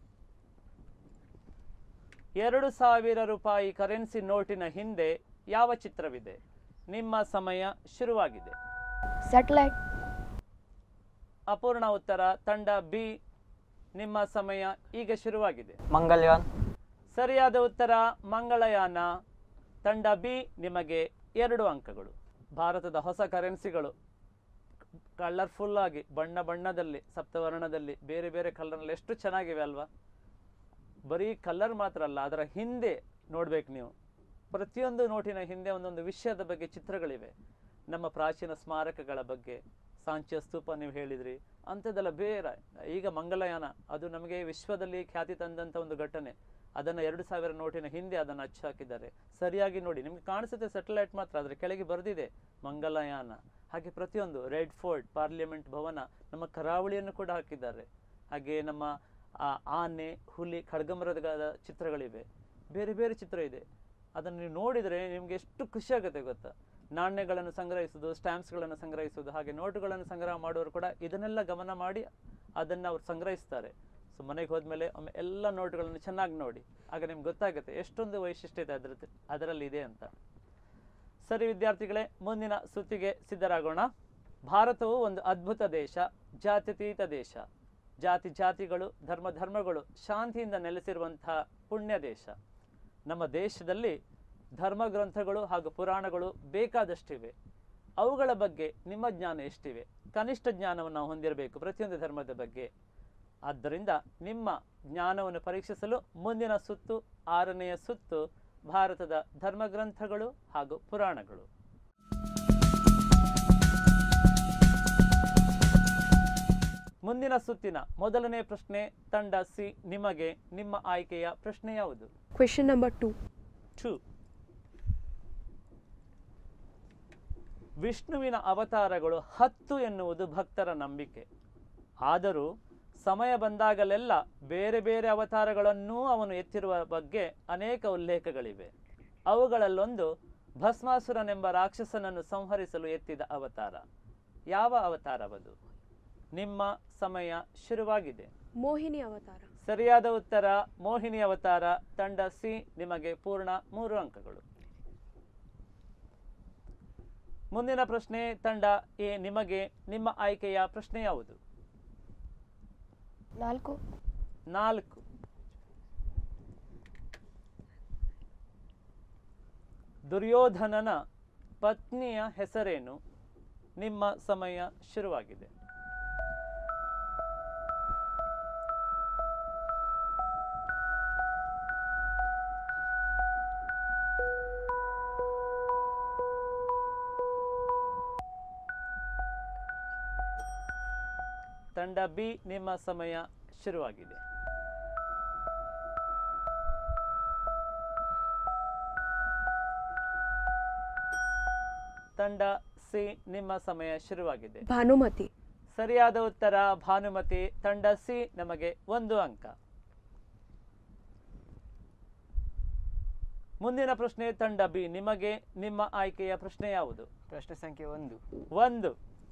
[SPEAKER 1] ಎರಡು ಸಾವಿರ ರೂಪಾಯಿ ಕರೆನ್ಸಿ ನೋಟಿನ ಹಿಂದೆ ಯಾವ ಚಿತ್ರವಿದೆ ನಿಮ್ಮ ಸಮಯ ಶುರುವಾಗಿದೆ
[SPEAKER 2] ಸ್ಯಾಟಲೈಟ್
[SPEAKER 1] ಅಪೂರ್ಣ ಉತ್ತರ ತಂಡ ಬಿ ನಿಮ್ಮ ಸಮಯ ಈಗ ಶುರುವಾಗಿದೆ
[SPEAKER 3] ಮಂಗಲ್ಯಾನ್
[SPEAKER 1] ಸರಿಯಾದ ಉತ್ತರ ಮಂಗಳಯಾನ ತಂಡ ಬಿ ನಿಮಗೆ ಎರಡು ಅಂಕಗಳು ಭಾರತದ ಹೊಸ ಕರೆನ್ಸಿಗಳು ಕಲರ್ಫುಲ್ ಆಗಿ ಬಣ್ಣ ಬಣ್ಣದಲ್ಲಿ ಸಪ್ತವರ್ಣದಲ್ಲಿ ಬೇರೆ ಬೇರೆ ಕಲರ್ನಲ್ಲಿ ಎಷ್ಟು ಚೆನ್ನಾಗಿವೆ ಅಲ್ವಾ ಬರೀ ಕಲರ್ ಮಾತ್ರ ಅಲ್ಲ ಅದರ ಹಿಂದೆ ನೋಡ್ಬೇಕು ನೀವು ಪ್ರತಿಯೊಂದು ನೋಟಿನ ಹಿಂದೆ ಒಂದೊಂದು ವಿಷಯದ ಬಗ್ಗೆ ಚಿತ್ರಗಳಿವೆ ನಮ್ಮ ಪ್ರಾಚೀನ ಸ್ಮಾರಕಗಳ ಬಗ್ಗೆ ಸಾಂಚ್ಯ ಸ್ತೂಪ ನೀವು ಹೇಳಿದ್ರಿ ಅಂಥದ್ದೆಲ್ಲ ಬೇರೆ ಈಗ ಮಂಗಲಯಾನ ಅದು ನಮಗೆ ವಿಶ್ವದಲ್ಲಿ ಖ್ಯಾತಿ ತಂದಂಥ ಒಂದು ಘಟನೆ ಅದನ್ನು ಎರಡು ಸಾವಿರ ನೋಟಿನ ಹಿಂದೆ ಅದನ್ನು ಅಚ್ಚು ಹಾಕಿದ್ದಾರೆ ಸರಿಯಾಗಿ ನೋಡಿ ನಿಮ್ಗೆ ಕಾಣಿಸುತ್ತೆ ಸೆಟಲೈಟ್ ಮಾತ್ರ ಅದರ ಕೆಳಗೆ ಬರೆದಿದೆ ಮಂಗಲಯಾನ ಹಾಗೆ ಪ್ರತಿಯೊಂದು ರೆಡ್ ಫೋರ್ಟ್ ಪಾರ್ಲಿಮೆಂಟ್ ಭವನ ನಮ್ಮ ಕರಾವಳಿಯನ್ನು ಕೂಡ ಹಾಕಿದ್ದಾರೆ ಹಾಗೆ ನಮ್ಮ ಆ, ಆನೆ ಹುಲಿ ಖಡ್ಗಮೃಗದ ಚಿತ್ರಗಳಿವೆ ಬೇರೆ ಬೇರೆ ಚಿತ್ರ ಇದೆ ಅದನ್ನು ನೀವು ನೋಡಿದರೆ ನಿಮಗೆ ಎಷ್ಟು ಖುಷಿ ಆಗುತ್ತೆ ಗೊತ್ತಾ ನಾಣ್ಯಗಳನ್ನು ಸಂಗ್ರಹಿಸುವುದು ಸ್ಟ್ಯಾಂಪ್ಸ್ಗಳನ್ನು ಸಂಗ್ರಹಿಸುವುದು ಹಾಗೆ ನೋಟುಗಳನ್ನು ಸಂಗ್ರಹ ಮಾಡುವವರು ಕೂಡ ಇದನ್ನೆಲ್ಲ ಗಮನ ಮಾಡಿ ಅದನ್ನು ಅವ್ರು ಸಂಗ್ರಹಿಸ್ತಾರೆ ಸೊ ಮನೆಗೆ ಹೋದ್ಮೇಲೆ ಒಮ್ಮೆ ಎಲ್ಲ ನೋಟುಗಳನ್ನು ಚೆನ್ನಾಗಿ ನೋಡಿ ಆಗ ನಿಮ್ಗೆ ಗೊತ್ತಾಗುತ್ತೆ ಎಷ್ಟೊಂದು ವೈಶಿಷ್ಟ್ಯತೆ ಅದರ ಅದರಲ್ಲಿ ಇದೆ ಅಂತ ಸರಿ ವಿದ್ಯಾರ್ಥಿಗಳೇ ಮುಂದಿನ ಸುತ್ತಿಗೆ ಸಿದ್ಧರಾಗೋಣ ಭಾರತವು ಒಂದು ಅದ್ಭುತ ದೇಶ ಜಾತ್ಯತೀತ ದೇಶ ಜಾತಿ ಜಾತಿಗಳು ಧರ್ಮ ಧರ್ಮಗಳು ಶಾಂತಿಯಿಂದ ನೆಲೆಸಿರುವಂತಹ ಪುಣ್ಯ ದೇಶ ನಮ್ಮ ದೇಶದಲ್ಲಿ ಧರ್ಮ ಗ್ರಂಥಗಳು ಹಾಗೂ ಪುರಾಣಗಳು ಬೇಕಾದಷ್ಟಿವೆ ಅವುಗಳ ಬಗ್ಗೆ ನಿಮ್ಮ ಜ್ಞಾನ ಎಷ್ಟಿವೆ ಕನಿಷ್ಠ ಜ್ಞಾನವನ್ನು ನಾವು ಹೊಂದಿರಬೇಕು ಪ್ರತಿಯೊಂದು ಧರ್ಮದ ಬಗ್ಗೆ ಆದ್ದರಿಂದ ನಿಮ್ಮ ಜ್ಞಾನವನ್ನು ಪರೀಕ್ಷಿಸಲು ಮುಂದಿನ ಸುತ್ತು ಆರನೆಯ ಸುತ್ತು ಭಾರತದ ಧರ್ಮಗ್ರಂಥಗಳು ಹಾಗೂ ಪುರಾಣಗಳು ಮುಂದಿನ ಸುತ್ತಿನ ಮೊದಲನೇ ಪ್ರಶ್ನೆ ತಂಡ ಸಿ ನಿಮಗೆ ನಿಮ್ಮ ಆಯ್ಕೆಯ ಪ್ರಶ್ನೆ ಯಾವುದು
[SPEAKER 2] ಕ್ವೆಶನ್ ನಂಬರ್ ಟೂ
[SPEAKER 1] ಟು ವಿಷ್ಣುವಿನ ಅವತಾರಗಳು ಹತ್ತು ಎನ್ನುವುದು ಭಕ್ತರ ನಂಬಿಕೆ ಆದರೂ ಸಮಯ ಬಂದಾಗಲೆಲ್ಲ ಬೇರೆ ಬೇರೆ ಅವತಾರಗಳನ್ನೂ ಅವನು ಎತ್ತಿರುವ ಬಗ್ಗೆ ಅನೇಕ ಉಲ್ಲೇಖಗಳಿವೆ ಅವುಗಳಲ್ಲೊಂದು ಭಸ್ಮಾಸುರನೆಂಬ ರಾಕ್ಷಸನನ್ನು ಸಂಹರಿಸಲು ಎತ್ತಿದ ಅವತಾರ ಯಾವ ಅವತಾರವದು ನಿಮ್ಮ ಸಮಯ ಶುರುವಾಗಿದೆ
[SPEAKER 2] ಮೋಹಿನಿ ಅವತಾರ
[SPEAKER 1] ಸರಿಯಾದ ಉತ್ತರ ಮೋಹಿನಿ ಅವತಾರ ತಂಡ ಸಿ ನಿಮಗೆ ಪೂರ್ಣ ಮೂರು ಅಂಕಗಳು ಮುಂದಿನ ಪ್ರಶ್ನೆ ತಂಡ ಎ ನಿಮಗೆ ನಿಮ್ಮ ಆಯ್ಕೆಯ ಪ್ರಶ್ನೆ ಯಾವುದು
[SPEAKER 2] ನಾಲ್ಕು
[SPEAKER 1] ನಾಲ್ಕು ದುರ್ಯೋಧನನ ಪತ್ನಿಯ ಹೆಸರೇನು ನಿಮ್ಮ ಸಮಯ ಶುರುವಾಗಿದೆ ತಂಡ ಬಿ ನಿಮ್ಮ ಸಮಯ ಶುರುವಾಗಿದೆ ತಂಡ ಸಿ ನಿಮ್ಮ ಸಮಯ ಶುರುವಾಗಿದೆ
[SPEAKER 2] ಭಾನುಮತಿ
[SPEAKER 1] ಸರಿಯಾದ ಉತ್ತರ ಭಾನುಮತಿ ತಂಡ ಸಿ ನಮಗೆ ಒಂದು ಅಂಕ ಮುಂದಿನ ಪ್ರಶ್ನೆ ತಂಡ ಬಿ ನಿಮಗೆ ನಿಮ್ಮ ಆಯ್ಕೆಯ ಪ್ರಶ್ನೆ ಯಾವುದು
[SPEAKER 4] ಪ್ರಶ್ನೆ ಸಂಖ್ಯೆ ಒಂದು
[SPEAKER 1] ಒಂದು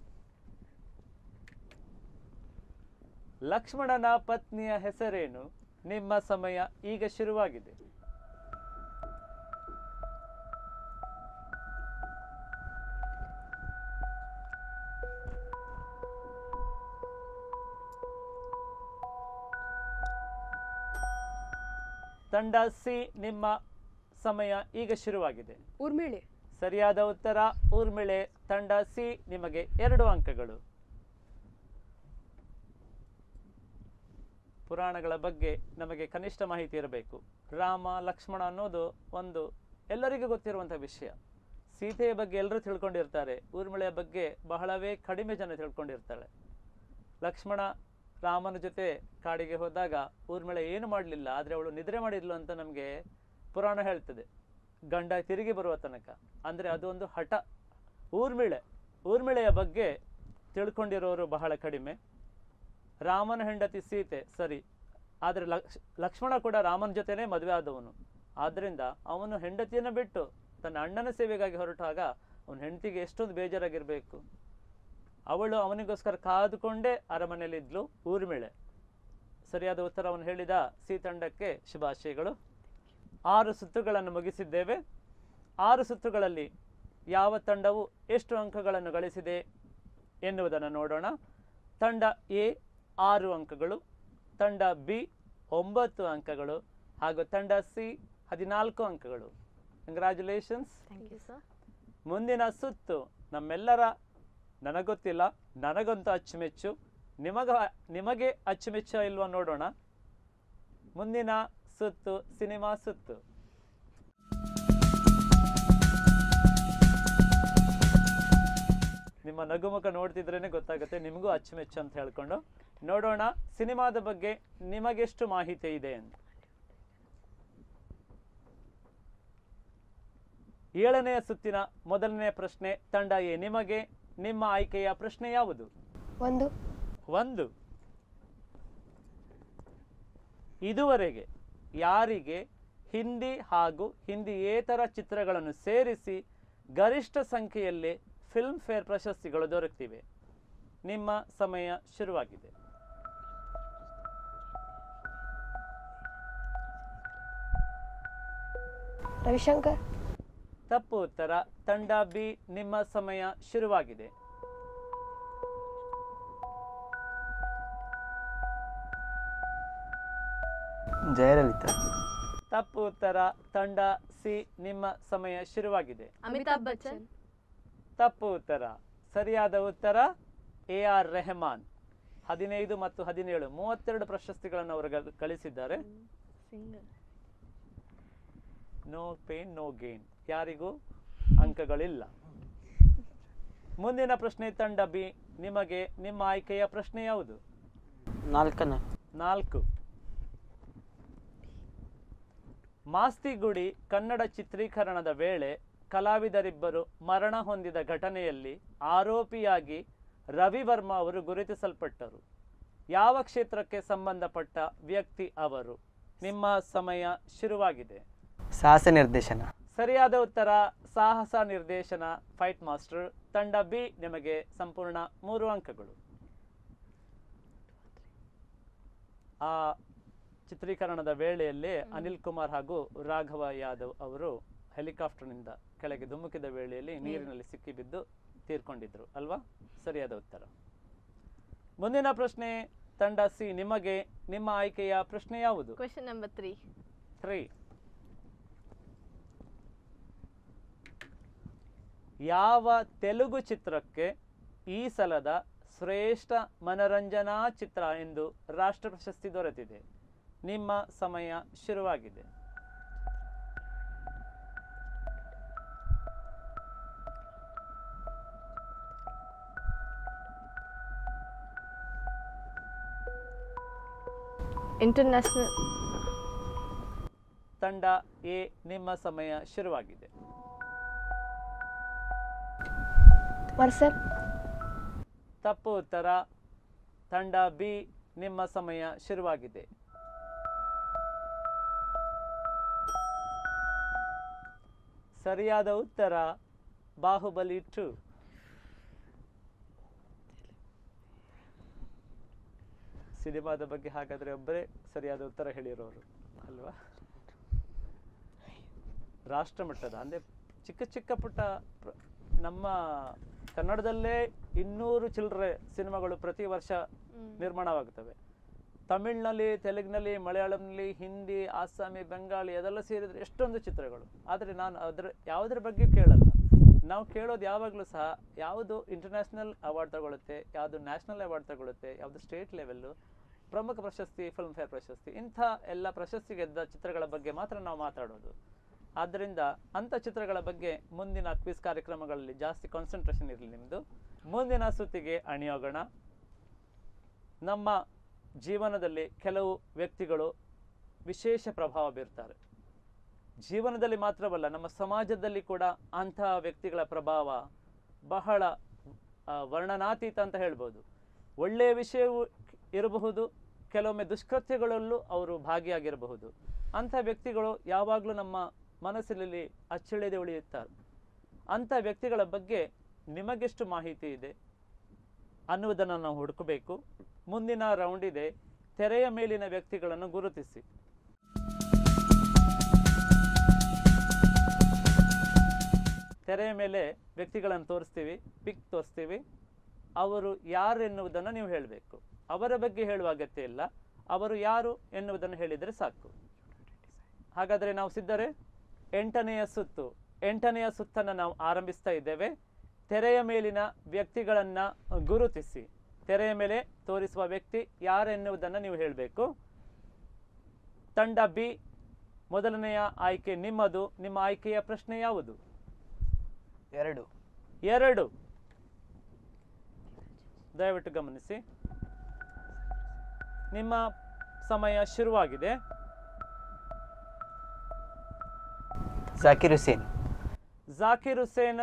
[SPEAKER 1] ಲಕ್ಷ್ಮಣನ ಪತ್ನಿಯ ಹೆಸರೇನು ನಿಮ್ಮ ಸಮಯ ಈಗ ಶುರುವಾಗಿದೆ ತಂಡ ಸಿ ನಿಮ್ಮ ಸಮಯ ಈಗ ಶುರುವಾಗಿದೆ
[SPEAKER 2] ಊರ್ಮಿಳೆ
[SPEAKER 1] ಸರಿಯಾದ ಉತ್ತರ ಊರ್ಮಿಳೆ ತಂಡ ಸಿ ನಿಮಗೆ ಎರಡು ಅಂಕಗಳು ಪುರಾಣಗಳ ಬಗ್ಗೆ ನಮಗೆ ಕನಿಷ್ಠ ಮಾಹಿತಿ ಇರಬೇಕು ರಾಮ ಲಕ್ಷ್ಮಣ ಅನ್ನೋದು ಒಂದು ಎಲ್ಲರಿಗೂ ಗೊತ್ತಿರುವಂಥ ವಿಷಯ ಸೀತೆಯ ಬಗ್ಗೆ ಎಲ್ಲರೂ ತಿಳ್ಕೊಂಡಿರ್ತಾರೆ ಊರ್ಮಿಳೆಯ ಬಗ್ಗೆ ಬಹಳವೇ ಕಡಿಮೆ ಜನ ತಿಳ್ಕೊಂಡಿರ್ತಾಳೆ ಲಕ್ಷ್ಮಣ ರಾಮನ ಜೊತೆ ಕಾಡಿಗೆ ಹೋದಾಗ ಊರ್ಮಿಳೆ ಏನು ಮಾಡಲಿಲ್ಲ ಆದರೆ ಅವಳು ನಿದ್ರೆ ಮಾಡಿದ್ಲು ಅಂತ ನಮಗೆ ಪುರಾಣ ಹೇಳ್ತದೆ ಗಂಡ ತಿರುಗಿ ಬರುವ ತನಕ ಅಂದರೆ ಅದು ಒಂದು ಹಠ ಊರ್ಮಿಳೆ ಊರ್ಮಿಳೆಯ ಬಗ್ಗೆ ತಿಳ್ಕೊಂಡಿರೋರು ಬಹಳ ಕಡಿಮೆ ರಾಮನ ಹೆಂಡತಿ ಸೀತೆ ಸರಿ ಆದರೆ ಲಕ್ಷ್ ಲಕ್ಷ್ಮಣ ಕೂಡ ರಾಮನ ಜೊತೆನೇ ಮದುವೆ ಆದವನು ಆದ್ದರಿಂದ ಅವನು ಹೆಂಡತಿಯನ್ನು ಬಿಟ್ಟು ತನ್ನ ಅಣ್ಣನ ಸೇವೆಗಾಗಿ ಹೊರಟಾಗ ಅವನ ಹೆಂಡತಿಗೆ ಎಷ್ಟೊಂದು ಬೇಜಾರಾಗಿರಬೇಕು ಅವಳು ಅವನಿಗೋಸ್ಕರ ಕಾದುಕೊಂಡೇ ಅರಮನೆಯಲ್ಲಿದ್ಲು ಊರ್ಮಿಳೆ ಸರಿಯಾದ ಉತ್ತರವನ್ನು ಹೇಳಿದ ಸಿ ತಂಡಕ್ಕೆ ಶುಭಾಶಯಗಳು ಆರು ಸುತ್ತುಗಳನ್ನು ಮುಗಿಸಿದ್ದೇವೆ ಆರು ಸುತ್ತುಗಳಲ್ಲಿ ಯಾವ ತಂಡವು ಎಷ್ಟು ಅಂಕಗಳನ್ನು ಗಳಿಸಿದೆ ಎನ್ನುವುದನ್ನು ನೋಡೋಣ ತಂಡ ಎ ಆರು ಅಂಕಗಳು ತಂಡ ಬಿ ಒಂಬತ್ತು ಅಂಕಗಳು ಹಾಗೂ ತಂಡ ಸಿ ಹದಿನಾಲ್ಕು ಅಂಕಗಳು ಕಂಗ್ರ್ಯಾಚುಲೇಷನ್ಸ್
[SPEAKER 2] ಥ್ಯಾಂಕ್ ಯು ಸರ್
[SPEAKER 1] ಮುಂದಿನ ಸುತ್ತು ನಮ್ಮೆಲ್ಲರ ನನಗೊತ್ತಿಲ್ಲ ನನಗಂತೂ ಅಚ್ಚುಮೆಚ್ಚು ನಿಮಗ ನಿಮಗೆ ಅಚ್ಚುಮೆಚ್ಚು ಇಲ್ವಾ ನೋಡೋಣ ಮುಂದಿನ ಸುತ್ತು ಸಿನಿಮಾ ಸುತ್ತು ನಿಮ್ಮ ನಗುಮುಖ ನೋಡ್ತಿದ್ರೇನೆ ಗೊತ್ತಾಗುತ್ತೆ ನಿಮಗೂ ಅಚ್ಚುಮೆಚ್ಚು ಅಂತ ಹೇಳ್ಕೊಂಡು ನೋಡೋಣ ಸಿನಿಮಾದ ಬಗ್ಗೆ ನಿಮಗೆಷ್ಟು ಮಾಹಿತಿ ಇದೆ ಅಂತ ಏಳನೆಯ ಸುತ್ತಿನ ಮೊದಲನೆಯ ಪ್ರಶ್ನೆ ತಂಡ ಎ ನಿಮಗೆ ನಿಮ್ಮ ಆಯ್ಕೆಯ ಪ್ರಶ್ನೆ ಯಾವುದು
[SPEAKER 2] ಒಂದು
[SPEAKER 1] ಒಂದು ಇದುವರೆಗೆ ಯಾರಿಗೆ ಹಿಂದಿ ಹಾಗೂ ಹಿಂದಿಯೇತರ ಚಿತ್ರಗಳನ್ನು ಸೇರಿಸಿ ಗರಿಷ್ಠ ಸಂಖ್ಯೆಯಲ್ಲಿ ಫಿಲ್ಮ್ ಫೇರ್ ಪ್ರಶಸ್ತಿಗಳು ದೊರಕ್ತಿವೆ ನಿಮ್ಮ ಸಮಯ ಶುರುವಾಗಿದೆ
[SPEAKER 2] ರವಿಶಂಕರ್
[SPEAKER 1] ತಪ್ಪು ಉತ್ತರ ತಂಡ ಬಿ ನಿಮ್ಮ ಸಮಯ ಶುರುವಾಗಿದೆ
[SPEAKER 4] ಜಯಲಲಿತಾ
[SPEAKER 1] ತಪ್ಪು ಉತ್ತರ ತಂಡ ಸಿ ನಿಮ್ಮ ಸಮಯ ಶುರುವಾಗಿದೆ
[SPEAKER 2] ಅಮಿತಾಬ್ ಬಚ್ಚನ್
[SPEAKER 1] ತಪ್ಪು ಉತ್ತರ ಸರಿಯಾದ ಉತ್ತರ ಎ ಆರ್ ರೆಹಮಾನ್ ಹದಿನೈದು ಮತ್ತು ಹದಿನೇಳು ಮೂವತ್ತೆರಡು ಪ್ರಶಸ್ತಿಗಳನ್ನು ಅವರು ಗ- ಗಳಿಸಿದ್ದಾರೆ ನೋ ಪೇನ್ ನೋ ಗೇನ್ ಯಾರಿಗೂ ಅಂಕಗಳಿಲ್ಲ ಮುಂದಿನ ಪ್ರಶ್ನೆ ತಂಡ ಬಿ ನಿಮಗೆ ನಿಮ್ಮ ಆಯ್ಕೆಯ ಪ್ರಶ್ನೆ ಯಾವುದು
[SPEAKER 3] ನಾಲ್ಕನೇ
[SPEAKER 1] ನಾಲ್ಕು ಮಾಸ್ತಿಗುಡಿ ಕನ್ನಡ ಚಿತ್ರೀಕರಣದ ವೇಳೆ ಕಲಾವಿದರಿಬ್ಬರು ಮರಣ ಹೊಂದಿದ ಘಟನೆಯಲ್ಲಿ ಆರೋಪಿಯಾಗಿ ರವಿ ವರ್ಮಾ ಅವರು ಗುರುತಿಸಲ್ಪಟ್ಟರು ಯಾವ ಕ್ಷೇತ್ರಕ್ಕೆ ಸಂಬಂಧಪಟ್ಟ ವ್ಯಕ್ತಿ ಅವರು ನಿಮ್ಮ ಸಮಯ ಶುರುವಾಗಿದೆ
[SPEAKER 4] ಸಾಹಸ ನಿರ್ದೇಶನ
[SPEAKER 1] ಸರಿಯಾದ ಉತ್ತರ ಸಾಹಸ ನಿರ್ದೇಶನ ಫೈಟ್ ಮಾಸ್ಟರ್ ತಂಡ ಬಿ ನಿಮಗೆ ಸಂಪೂರ್ಣ ಮೂರು ಅಂಕಗಳು ಆ ಚಿತ್ರೀಕರಣದ ವೇಳೆಯಲ್ಲಿ ಅನಿಲ್ ಕುಮಾರ್ ಹಾಗೂ ರಾಘವ ಯಾದವ್ ಅವರು ಹೆಲಿಕಾಪ್ಟರ್ನಿಂದ ಕೆಳಗೆ ಧುಮುಕಿದ ವೇಳೆಯಲ್ಲಿ ನೀರಿನಲ್ಲಿ ಸಿಕ್ಕಿಬಿದ್ದು ತೀರ್ಕೊಂಡಿದ್ರು ಅಲ್ವಾ ಸರಿಯಾದ ಉತ್ತರ ಮುಂದಿನ ಪ್ರಶ್ನೆ ತಂಡ ಸಿ ನಿಮಗೆ ನಿಮ್ಮ ಆಯ್ಕೆಯ ಪ್ರಶ್ನೆ ಯಾವುದು
[SPEAKER 2] ಕ್ವೆಶನ್ ನಂಬರ್ ತ್ರೀ
[SPEAKER 1] ತ್ರೀ ಯಾವ ತೆಲುಗು ಚಿತ್ರಕ್ಕೆ ಈ ಸಲದ ಶ್ರೇಷ್ಠ ಮನರಂಜನಾ ಚಿತ್ರ ಎಂದು ರಾಷ್ಟ್ರ ಪ್ರಶಸ್ತಿ ದೊರೆತಿದೆ ನಿಮ್ಮ ಸಮಯ ಶುರುವಾಗಿದೆ
[SPEAKER 2] ಇಂಟರ್ನ್ಯಾಷನಲ್
[SPEAKER 1] ತಂಡ ಎ ನಿಮ್ಮ ಸಮಯ ಶುರುವಾಗಿದೆ
[SPEAKER 2] ಮರ್ಸಲ್
[SPEAKER 1] ತಪ್ಪು ಉತ್ತರ ತಂಡ ಬಿ ನಿಮ್ಮ ಸಮಯ ಶುರುವಾಗಿದೆ ಸರಿಯಾದ ಉತ್ತರ ಬಾಹುಬಲಿ ಟು ಸಿನಿಮಾದ ಬಗ್ಗೆ ಹಾಗಾದ್ರೆ ಒಬ್ಬರೇ ಸರಿಯಾದ ಉತ್ತರ ಹೇಳಿರೋರು ಅಲ್ವಾ ರಾಷ್ಟ್ರ ಮಟ್ಟದ ಅಂದ್ರೆ ಚಿಕ್ಕ ಚಿಕ್ಕ ಪುಟ್ಟ ಪ್ರ- ನಮ್ಮ ಕನ್ನಡದಲ್ಲೇ ಇನ್ನೂರು ಚಿಲ್ಲರೆ ಸಿನಿಮಾಗಳು ಪ್ರತಿ ವರ್ಷ ನಿರ್ಮಾಣವಾಗುತ್ತವೆ ತಮಿಳ್ನಲ್ಲಿ ತೆಲುಗಿನಲ್ಲಿ ಮಲಯಾಳಂನಲ್ಲಿ ಹಿಂದಿ ಆಸಾಮಿ ಬೆಂಗಾಳಿ ಅದೆಲ್ಲ ಸೇರಿದ್ರೆ ಎಷ್ಟೊಂದು ಚಿತ್ರಗಳು ಆದರೆ ನಾನು ಅದರ ಯಾವುದರ ಬಗ್ಗೆ ಕೇಳಲ್ಲ ನಾವು ಕೇಳೋದು ಯಾವಾಗಲೂ ಸಹ ಯಾವುದು ಇಂಟರ್ನ್ಯಾಷನಲ್ ಅವಾರ್ಡ್ ತಗೊಳುತ್ತೆ ಯಾವುದು ನ್ಯಾಷನಲ್ ಅವಾರ್ಡ್ ತಗೊಳುತ್ತೆ ಯಾವುದು ಸ್ಟೇಟ್ ಲೆವೆಲ್ಲು ಪ್ರಮುಖ ಪ್ರಶಸ್ತಿ ಫಿಲ್ಮ್ ಫೇರ್ ಪ್ರಶಸ್ತಿ ಇಂಥ ಎಲ್ಲ ಪ್ರಶಸ್ತಿ ಗೆದ್ದ ಚಿತ್ರಗಳ ಬಗ್ಗೆ ಮಾತ್ರ ನಾವು ಮಾತಾಡೋದು ಆದ್ದರಿಂದ ಅಂಥ ಚಿತ್ರಗಳ ಬಗ್ಗೆ ಮುಂದಿನ ಕ್ವಿಸ್ ಕಾರ್ಯಕ್ರಮಗಳಲ್ಲಿ ಜಾಸ್ತಿ ಕಾನ್ಸಂಟ್ರೇಷನ್ ಇರಲಿ ನಿಮ್ಮದು ಮುಂದಿನ ಸುತ್ತಿಗೆ ಅಣಿಯೋಗೋಣ ನಮ್ಮ ಜೀವನದಲ್ಲಿ ಕೆಲವು ವ್ಯಕ್ತಿಗಳು ವಿಶೇಷ ಪ್ರಭಾವ ಬೀರ್ತಾರೆ ಜೀವನದಲ್ಲಿ ಮಾತ್ರವಲ್ಲ ನಮ್ಮ ಸಮಾಜದಲ್ಲಿ ಕೂಡ ಅಂತಹ ವ್ಯಕ್ತಿಗಳ ಪ್ರಭಾವ ಬಹಳ ಆ, ವರ್ಣನಾತೀತ ಅಂತ ಹೇಳ್ಬೋದು ಒಳ್ಳೆಯ ವಿಷಯವೂ ಇರಬಹುದು ಕೆಲವೊಮ್ಮೆ ದುಷ್ಕೃತ್ಯಗಳಲ್ಲೂ ಅವರು ಭಾಗಿಯಾಗಿರಬಹುದು ಅಂಥ ವ್ಯಕ್ತಿಗಳು ಯಾವಾಗಲೂ ನಮ್ಮ ಮನಸ್ಸಿನಲ್ಲಿ ಅಚ್ಚಳಿದೆ ಉಳಿಯುತ್ತಾರೆ ಅಂಥ ವ್ಯಕ್ತಿಗಳ ಬಗ್ಗೆ ನಿಮಗೆಷ್ಟು ಮಾಹಿತಿ ಇದೆ ಅನ್ನುವುದನ್ನು ನಾವು ಹುಡುಕಬೇಕು ಮುಂದಿನ ರೌಂಡ್ ಇದೆ ತೆರೆಯ ಮೇಲಿನ ವ್ಯಕ್ತಿಗಳನ್ನು ಗುರುತಿಸಿ ತೆರೆಯ ಮೇಲೆ ವ್ಯಕ್ತಿಗಳನ್ನು ತೋರಿಸ್ತೀವಿ ಪಿಕ್ ತೋರಿಸ್ತೀವಿ ಅವರು ಯಾರು ಎನ್ನುವುದನ್ನು ನೀವು ಹೇಳಬೇಕು ಅವರ ಬಗ್ಗೆ ಹೇಳುವ ಅಗತ್ಯ ಇಲ್ಲ ಅವರು ಯಾರು ಎನ್ನುವುದನ್ನು ಹೇಳಿದರೆ ಸಾಕು ಹಾಗಾದರೆ ನಾವು ಸಿದ್ಧರೇ ಎಂಟನೆಯ ಸುತ್ತು ಎಂಟನೆಯ ಸುತ್ತನ್ನು ನಾವು ಆರಂಭಿಸ್ತಾ ಇದ್ದೇವೆ ತೆರೆಯ ಮೇಲಿನ ವ್ಯಕ್ತಿಗಳನ್ನು ಗುರುತಿಸಿ ತೆರೆಯ ಮೇಲೆ ತೋರಿಸುವ ವ್ಯಕ್ತಿ ಯಾರೆನ್ನುವುದನ್ನು ನೀವು ಹೇಳಬೇಕು ತಂಡ ಬಿ ಮೊದಲನೆಯ ಆಯ್ಕೆ ನಿಮ್ಮದು ನಿಮ್ಮ ಆಯ್ಕೆಯ ಪ್ರಶ್ನೆ ಯಾವುದು
[SPEAKER 4] ಎರಡು
[SPEAKER 1] ಎರಡು ದಯವಿಟ್ಟು ಗಮನಿಸಿ ನಿಮ್ಮ ಸಮಯ ಶುರುವಾಗಿದೆ
[SPEAKER 4] ಜಾಕಿರ್ ಹುಸೇನ್
[SPEAKER 1] ಜಾಕಿರ್ ಹುಸೇನ್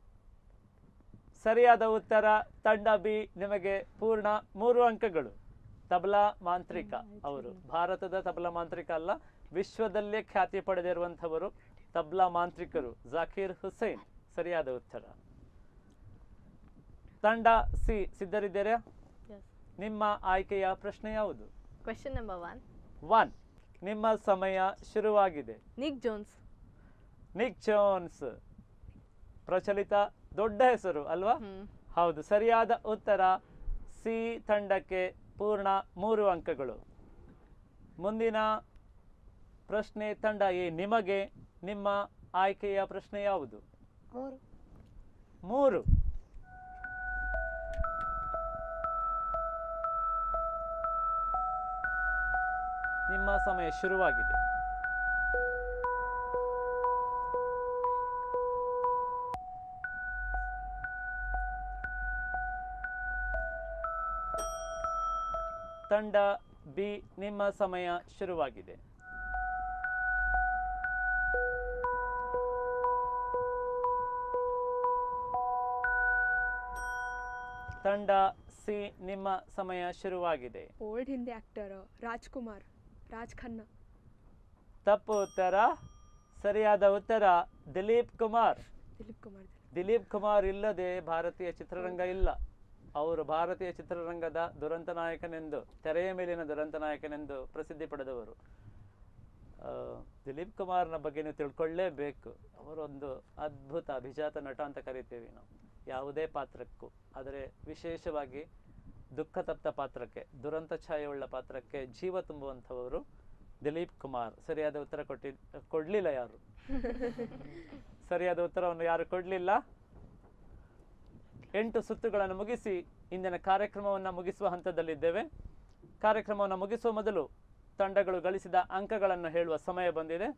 [SPEAKER 1] ಸರಿಯಾದ ಉತ್ತರ ತಂಡ ಬಿ ನಿಮಗೆ ಪೂರ್ಣ ಮೂರು ಅಂಕಗಳು ತಬಲಾ ಮಾಂತ್ರಿಕ ಅವರು ಭಾರತದ ತಬಲಾ ಮಾಂತ್ರಿಕ ಅಲ್ಲ ವಿಶ್ವದಲ್ಲೇ ಖ್ಯಾತಿ ಪಡೆದಿರುವಂಥವರು ತಬ್ಲಾ ಮಾಂತ್ರಿಕರು ಜಾಕೀರ್ ಹುಸೇನ್ ಸರಿಯಾದ ಉತ್ತರ ತಂಡ ಸಿ ಸಿದ್ಧರಿದ್ದೀರಾ
[SPEAKER 2] ಎಸ್
[SPEAKER 1] ನಿಮ್ಮ ಆಯ್ಕೆಯ ಪ್ರಶ್ನೆ ಯಾವುದು
[SPEAKER 2] ಕ್ವೆಶನ್ ನಂಬರ್ ಒನ್
[SPEAKER 1] ಒನ್ ನಿಮ್ಮ ಸಮಯ ಶುರುವಾಗಿದೆ
[SPEAKER 2] ನಿಕ್ ಜೋನ್ಸ್
[SPEAKER 1] ನಿಕ್ ಜೋನ್ಸ್ ಪ್ರಚಲಿತ ದೊಡ್ಡ ಹೆಸರು ಅಲ್ವಾ
[SPEAKER 2] ಹ್ಮ್
[SPEAKER 1] ಹೌದು ಸರಿಯಾದ ಉತ್ತರ ಸಿ ತಂಡಕ್ಕೆ ಪೂರ್ಣ ಮೂರು ಅಂಕಗಳು ಮುಂದಿನ ಪ್ರಶ್ನೆ ತಂಡ ಎ ನಿಮಗೆ ನಿಮ್ಮ ಆಯ್ಕೆಯ ಪ್ರಶ್ನೆ ಯಾವುದು
[SPEAKER 2] ಮೂರು
[SPEAKER 1] ಮೂರು ನಿಮ್ಮ ಸಮಯ ಶುರುವಾಗಿದೆ ತಂಡ ಬಿ ನಿಮ್ಮ ಸಮಯ ಶುರುವಾಗಿದೆ ತಂಡ ಸಿ ನಿಮ್ಮ ಸಮಯ ಶುರುವಾಗಿದೆ
[SPEAKER 5] ಓಲ್ಡ್ ಹಿಂದಿ ಆಕ್ಟರ್ ರಾಜ್ಕುಮಾರ್ ರಾಜ್ ಖನ್ನಾ
[SPEAKER 1] ತಪ್ಪು ಉತ್ತರ ಸರಿಯಾದ ಉತ್ತರ ದಿಲೀಪ್ ಕುಮಾರ್
[SPEAKER 5] ದಿಲೀಪ್ ಕುಮಾರ್
[SPEAKER 1] ದಿಲೀಪ್ ಕುಮಾರ್ ಇಲ್ಲದೆ ಭಾರತೀಯ ಚಿತ್ರರಂಗ ಇಲ್ಲ ಅವರು ಭಾರತೀಯ ಚಿತ್ರರಂಗದ ದುರಂತ ನಾಯಕನೆಂದು ತೆರೆಯ ಮೇಲಿನ ದುರಂತ ನಾಯಕನೆಂದು ಪ್ರಸಿದ್ಧಿ ಪಡೆದವರು ಆ, ದಿಲೀಪ್ ಕುಮಾರ್ನ ಬಗ್ಗೆ ನೀವು ತಿಳ್ಕೊಳ್ಳೇಬೇಕು ಅವರೊಂದು ಅದ್ಭುತ ಅಭಿಜಾತ ನಟ ಅಂತ ಕರಿತೀವಿ ನಾವು ಯಾವುದೇ ಪಾತ್ರಕ್ಕೂ ಆದರೆ ವಿಶೇಷವಾಗಿ ದುಃಖ ತಪ್ತ ಪಾತ್ರಕ್ಕೆ ದುರಂತ ಛಾಯೆಯುಳ್ಳ ಪಾತ್ರಕ್ಕೆ ಜೀವ ತುಂಬುವಂಥವರು ದಿಲೀಪ್ ಕುಮಾರ್ ಸರಿಯಾದ ಉತ್ತರ ಕೊಟ್ಟಿ ಕೊಡ್ಲಿಲ್ಲ ಯಾರು ಸರಿಯಾದ ಉತ್ತರವನ್ನು ಯಾರು ಕೊಡ್ಲಿಲ್ಲ ಎಂಟು ಸುತ್ತುಗಳನ್ನು ಮುಗಿಸಿ ಇಂದಿನ ಕಾರ್ಯಕ್ರಮವನ್ನು ಮುಗಿಸುವ ಹಂತದಲ್ಲಿದ್ದೇವೆ ಕಾರ್ಯಕ್ರಮವನ್ನು ಮುಗಿಸುವ ಮೊದಲು ತಂಡಗಳು ಗಳಿಸಿದ ಅಂಕಗಳನ್ನು ಹೇಳುವ ಸಮಯ ಬಂದಿದೆ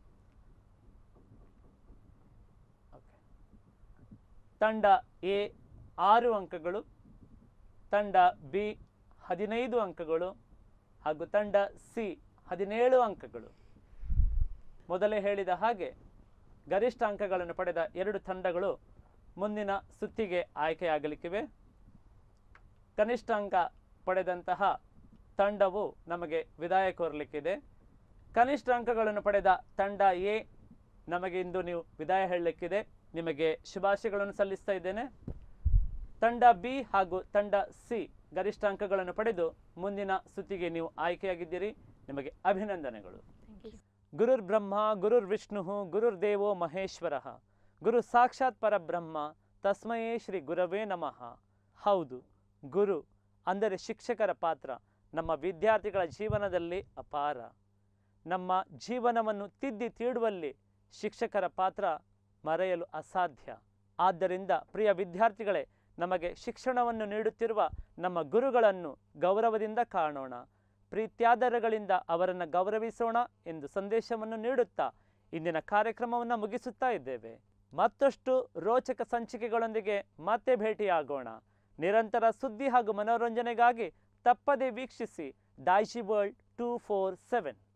[SPEAKER 1] Okay. ತಂಡ ಎ ಆರು ಅಂಕಗಳು ತಂಡ ಬಿ ಹದಿನೈದು ಅಂಕಗಳು ಹಾಗೂ ತಂಡ ಸಿ ಹದಿನೇಳು ಅಂಕಗಳು ಮೊದಲೇ ಹೇಳಿದ ಹಾಗೆ ಗರಿಷ್ಠ ಅಂಕಗಳನ್ನು ಪಡೆದ ಎರಡು ತಂಡಗಳು ಮುಂದಿನ ಸುತ್ತಿಗೆ ಆಯ್ಕೆಯಾಗಲಿಕ್ಕಿವೆ ಕನಿಷ್ಠ ಅಂಕ ಪಡೆದಂತಹ ತಂಡವು ನಮಗೆ ವಿದಾಯ ಕೋರಲಿಕ್ಕಿದೆ ಕನಿಷ್ಠ ಅಂಕಗಳನ್ನು ಪಡೆದ ತಂಡ ಎ ನಮಗೆ ಇಂದು ನೀವು ವಿದಾಯ ಹೇಳಲಿಕ್ಕಿದೆ ನಿಮಗೆ ಶುಭಾಶಯಗಳನ್ನು ಸಲ್ಲಿಸ್ತಾ ಇದ್ದೇನೆ ತಂಡ ಬಿ ಹಾಗೂ ತಂಡ ಸಿ ಗರಿಷ್ಠ ಅಂಕಗಳನ್ನು ಪಡೆದು ಮುಂದಿನ ಸುತ್ತಿಗೆ ನೀವು ಆಯ್ಕೆಯಾಗಿದ್ದೀರಿ ನಿಮಗೆ ಅಭಿನಂದನೆಗಳು ಗುರುರ್ ಬ್ರಹ್ಮ ಗುರುರ್ ವಿಷ್ಣು ಗುರುರ್ ದೇವೋ ಮಹೇಶ್ವರ ಗುರು ಸಾಕ್ಷಾತ್ ಪರಬ್ರಹ್ಮ ತಸ್ಮಯೇ ಶ್ರೀ ಗುರವೇ ನಮಃ ಹೌದು ಗುರು ಅಂದರೆ ಶಿಕ್ಷಕರ ಪಾತ್ರ ನಮ್ಮ ವಿದ್ಯಾರ್ಥಿಗಳ ಜೀವನದಲ್ಲಿ ಅಪಾರ ನಮ್ಮ ಜೀವನವನ್ನು ತಿದ್ದಿ ತೀಡುವಲ್ಲಿ ಶಿಕ್ಷಕರ ಪಾತ್ರ ಮರೆಯಲು ಅಸಾಧ್ಯ ಆದ್ದರಿಂದ ಪ್ರಿಯ ವಿದ್ಯಾರ್ಥಿಗಳೇ ನಮಗೆ ಶಿಕ್ಷಣವನ್ನು ನೀಡುತ್ತಿರುವ ನಮ್ಮ ಗುರುಗಳನ್ನು ಗೌರವದಿಂದ ಕಾಣೋಣ ಪ್ರೀತ್ಯಾದರಗಳಿಂದ ಅವರನ್ನು ಗೌರವಿಸೋಣ ಎಂದು ಸಂದೇಶವನ್ನು ನೀಡುತ್ತಾ ಇಂದಿನ ಕಾರ್ಯಕ್ರಮವನ್ನು ಮುಗಿಸುತ್ತಾ ಇದ್ದೇವೆ ಮತ್ತಷ್ಟು ರೋಚಕ ಸಂಚಿಕೆಗಳೊಂದಿಗೆ ಮತ್ತೆ ಭೇಟಿಯಾಗೋಣ ನಿರಂತರ ಸುದ್ದಿ ಹಾಗೂ ಮನೋರಂಜನೆಗಾಗಿ ತಪ್ಪದೇ ವೀಕ್ಷಿಸಿ Daiji world two four seven